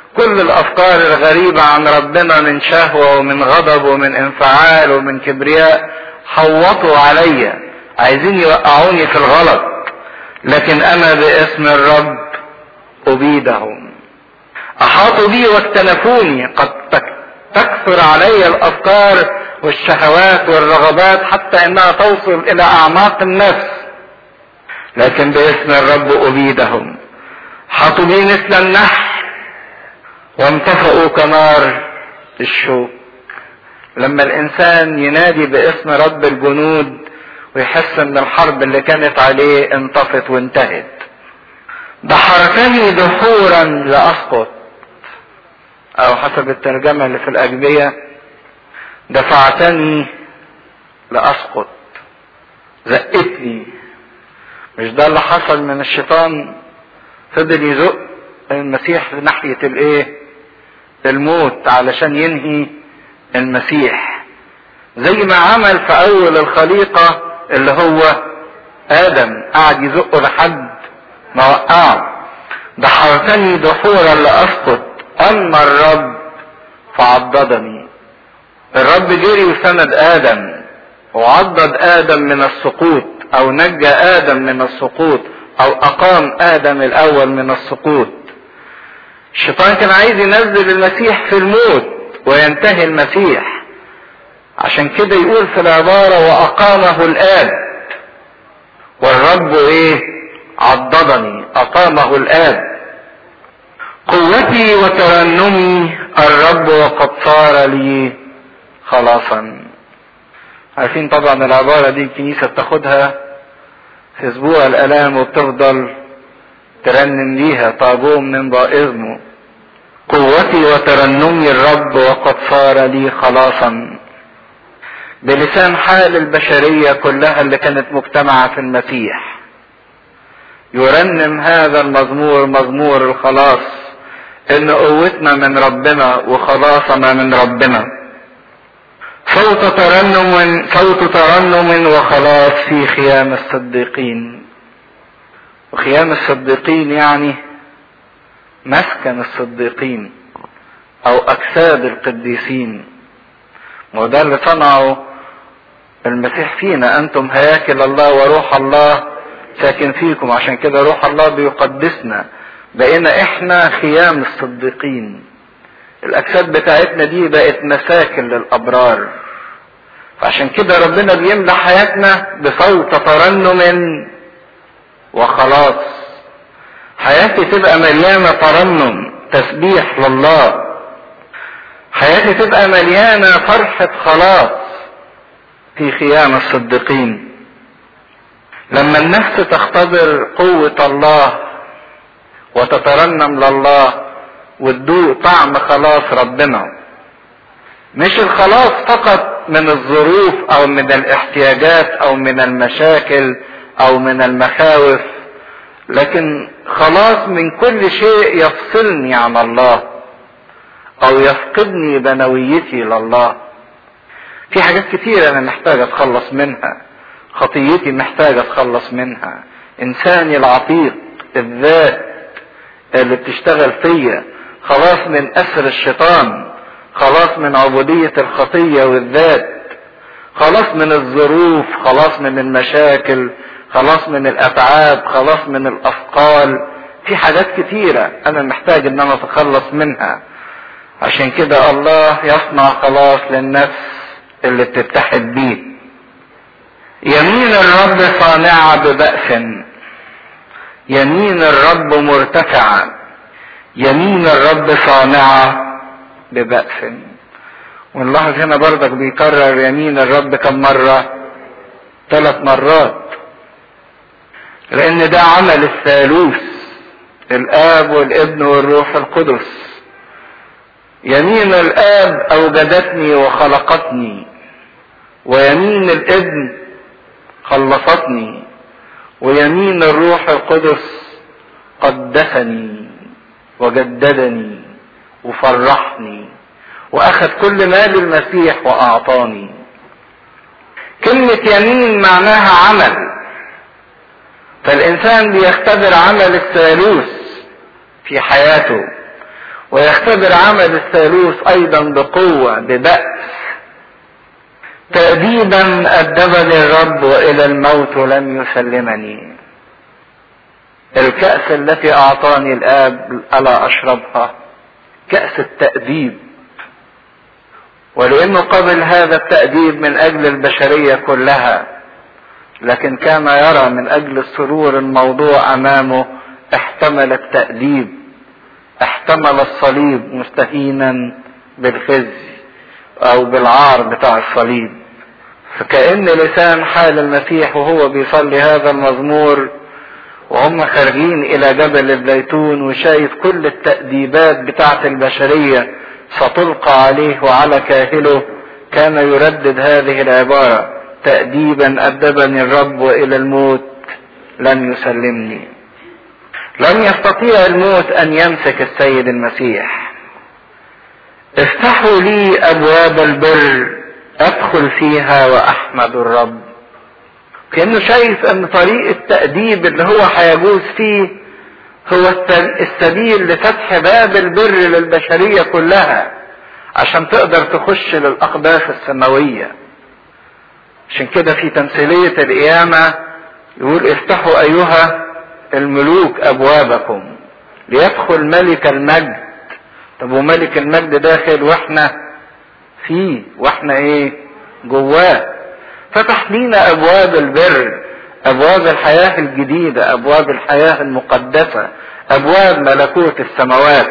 كل الافكار الغريبة عن ربنا من شهوة ومن غضب ومن انفعال ومن كبرياء حوطوا عليا عايزين يوقعوني في الغلط لكن انا باسم الرب ابيدهم احاطوا بي واكتنفوني قد تكثر علي الافكار والشهوات والرغبات حتى انها توصل الى اعماق النفس لكن باسم الرب ابيدهم حطوا بي مثل النحل وانطفأوا كنار الشوك لما الانسان ينادي باسم رب الجنود ويحس ان الحرب اللي كانت عليه انطفت وانتهت دحرتني دحورا لاسقط او حسب الترجمه اللي في الاجبيه دفعتني لاسقط زقتني مش ده اللي حصل من الشيطان فضل يزق المسيح ناحيه الايه الموت علشان ينهي المسيح زي ما عمل في اول الخليقة اللي هو ادم قعد يزقه لحد ما وقعه دحرتني دحورا لاسقط اما الرب فعضدني الرب جري وسند ادم وعضد ادم من السقوط او نجى ادم من السقوط او اقام ادم الاول من السقوط الشيطان كان عايز ينزل المسيح في الموت وينتهي المسيح عشان كده يقول في العبارة وأقامه الآب والرب إيه عضدني أقامه الآب قوتي وترنمي الرب وقد صار لي خلاصا عارفين طبعا العبارة دي الكنيسة بتاخدها في أسبوع الآلام وبتفضل ترنم ليها طابوم من ضائزمه قوتي وترنمي الرب وقد صار لي خلاصا بلسان حال البشرية كلها اللي كانت مجتمعة في المسيح يرنم هذا المزمور مزمور الخلاص ان قوتنا من ربنا وخلاصنا من ربنا صوت ترنم صوت ترنم وخلاص في خيام الصديقين وخيام الصديقين يعني مسكن الصديقين او اجساد القديسين وده اللي صنعه المسيح فينا انتم هياكل الله وروح الله ساكن فيكم عشان كده روح الله بيقدسنا بقينا احنا خيام الصديقين الاجساد بتاعتنا دي بقت مساكن للابرار فعشان كده ربنا بيملى حياتنا بصوت ترنم وخلاص حياتي تبقى مليانة ترنم تسبيح لله حياتي تبقى مليانة فرحة خلاص في خيام الصديقين لما النفس تختبر قوة الله وتترنم لله وتدوق طعم خلاص ربنا مش الخلاص فقط من الظروف او من الاحتياجات او من المشاكل او من المخاوف لكن خلاص من كل شيء يفصلني عن الله او يفقدني بنويتي لله في حاجات كتير انا محتاج اتخلص منها خطيتي محتاج اتخلص منها انساني العتيق الذات اللي بتشتغل فيا خلاص من اسر الشيطان خلاص من عبودية الخطية والذات خلاص من الظروف خلاص من المشاكل خلاص من الاتعاب خلاص من الاثقال في حاجات كتيرة انا محتاج ان انا اتخلص منها عشان كده الله يصنع خلاص للنفس اللي بتتحد بيه يمين الرب صانعة ببأس يمين الرب مرتفعة يمين الرب صانعة ببأس ونلاحظ هنا برضك بيكرر يمين الرب كم مرة ثلاث مرات لان ده عمل الثالوث الاب والابن والروح القدس يمين الاب اوجدتني وخلقتني ويمين الابن خلصتني ويمين الروح القدس قدسني وجددني وفرحني واخذ كل مال المسيح واعطاني كلمة يمين معناها عمل فالانسان بيختبر عمل الثالوث في حياته ويختبر عمل الثالوث ايضا بقوة ببأس تأديبا أدبني الرب وإلى الموت لم يسلمني الكأس التي أعطاني الآب ألا أشربها كأس التأديب ولأنه قبل هذا التأديب من أجل البشرية كلها لكن كان يرى من أجل السرور الموضوع أمامه احتمل التأديب احتمل الصليب مستهينا بالخزي أو بالعار بتاع الصليب فكأن لسان حال المسيح وهو بيصلي هذا المزمور وهم خارجين الى جبل الزيتون وشايف كل التأديبات بتاعت البشرية ستلقى عليه وعلى كاهله كان يردد هذه العبارة تأديبا أدبني الرب وإلى الموت لن يسلمني لن يستطيع الموت أن يمسك السيد المسيح افتحوا لي أبواب البر أدخل فيها وأحمد الرب كأنه شايف أن طريق التأديب اللي هو هيجوز فيه هو السبيل لفتح باب البر للبشرية كلها عشان تقدر تخش للأقداس السماوية عشان كده في تمثيلية القيامة يقول افتحوا أيها الملوك أبوابكم ليدخل ملك المجد طب وملك المجد داخل واحنا فيه واحنا ايه جواه فتح لينا ابواب البر ابواب الحياة الجديدة ابواب الحياة المقدسة ابواب ملكوت السماوات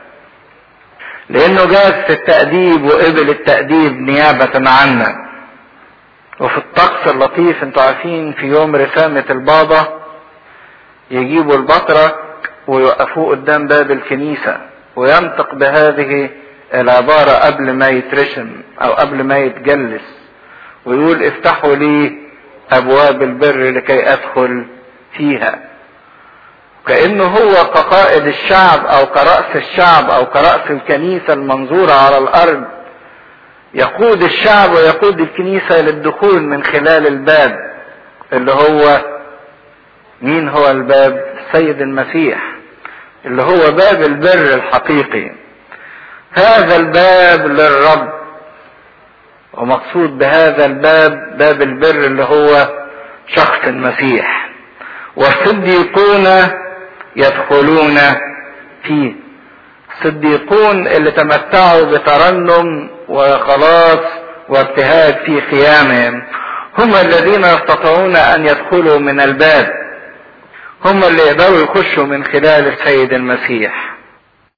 لانه جاز في التأديب وقبل التأديب نيابة عنا وفي الطقس اللطيف انتوا عارفين في يوم رسامة البابا يجيبوا البطرك ويوقفوه قدام باب الكنيسة وينطق بهذه العبارة قبل ما يترشم او قبل ما يتجلس ويقول افتحوا لي ابواب البر لكي ادخل فيها كانه هو كقائد الشعب او كراس الشعب او كراس الكنيسه المنظوره على الارض يقود الشعب ويقود الكنيسه للدخول من خلال الباب اللي هو مين هو الباب السيد المسيح اللي هو باب البر الحقيقي هذا الباب للرب ومقصود بهذا الباب باب البر اللي هو شخص المسيح والصديقون يدخلون فيه الصديقون اللي تمتعوا بترنم وخلاص وابتهاج في خيامهم هم الذين يستطيعون ان يدخلوا من الباب هم اللي يقدروا يخشوا من خلال السيد المسيح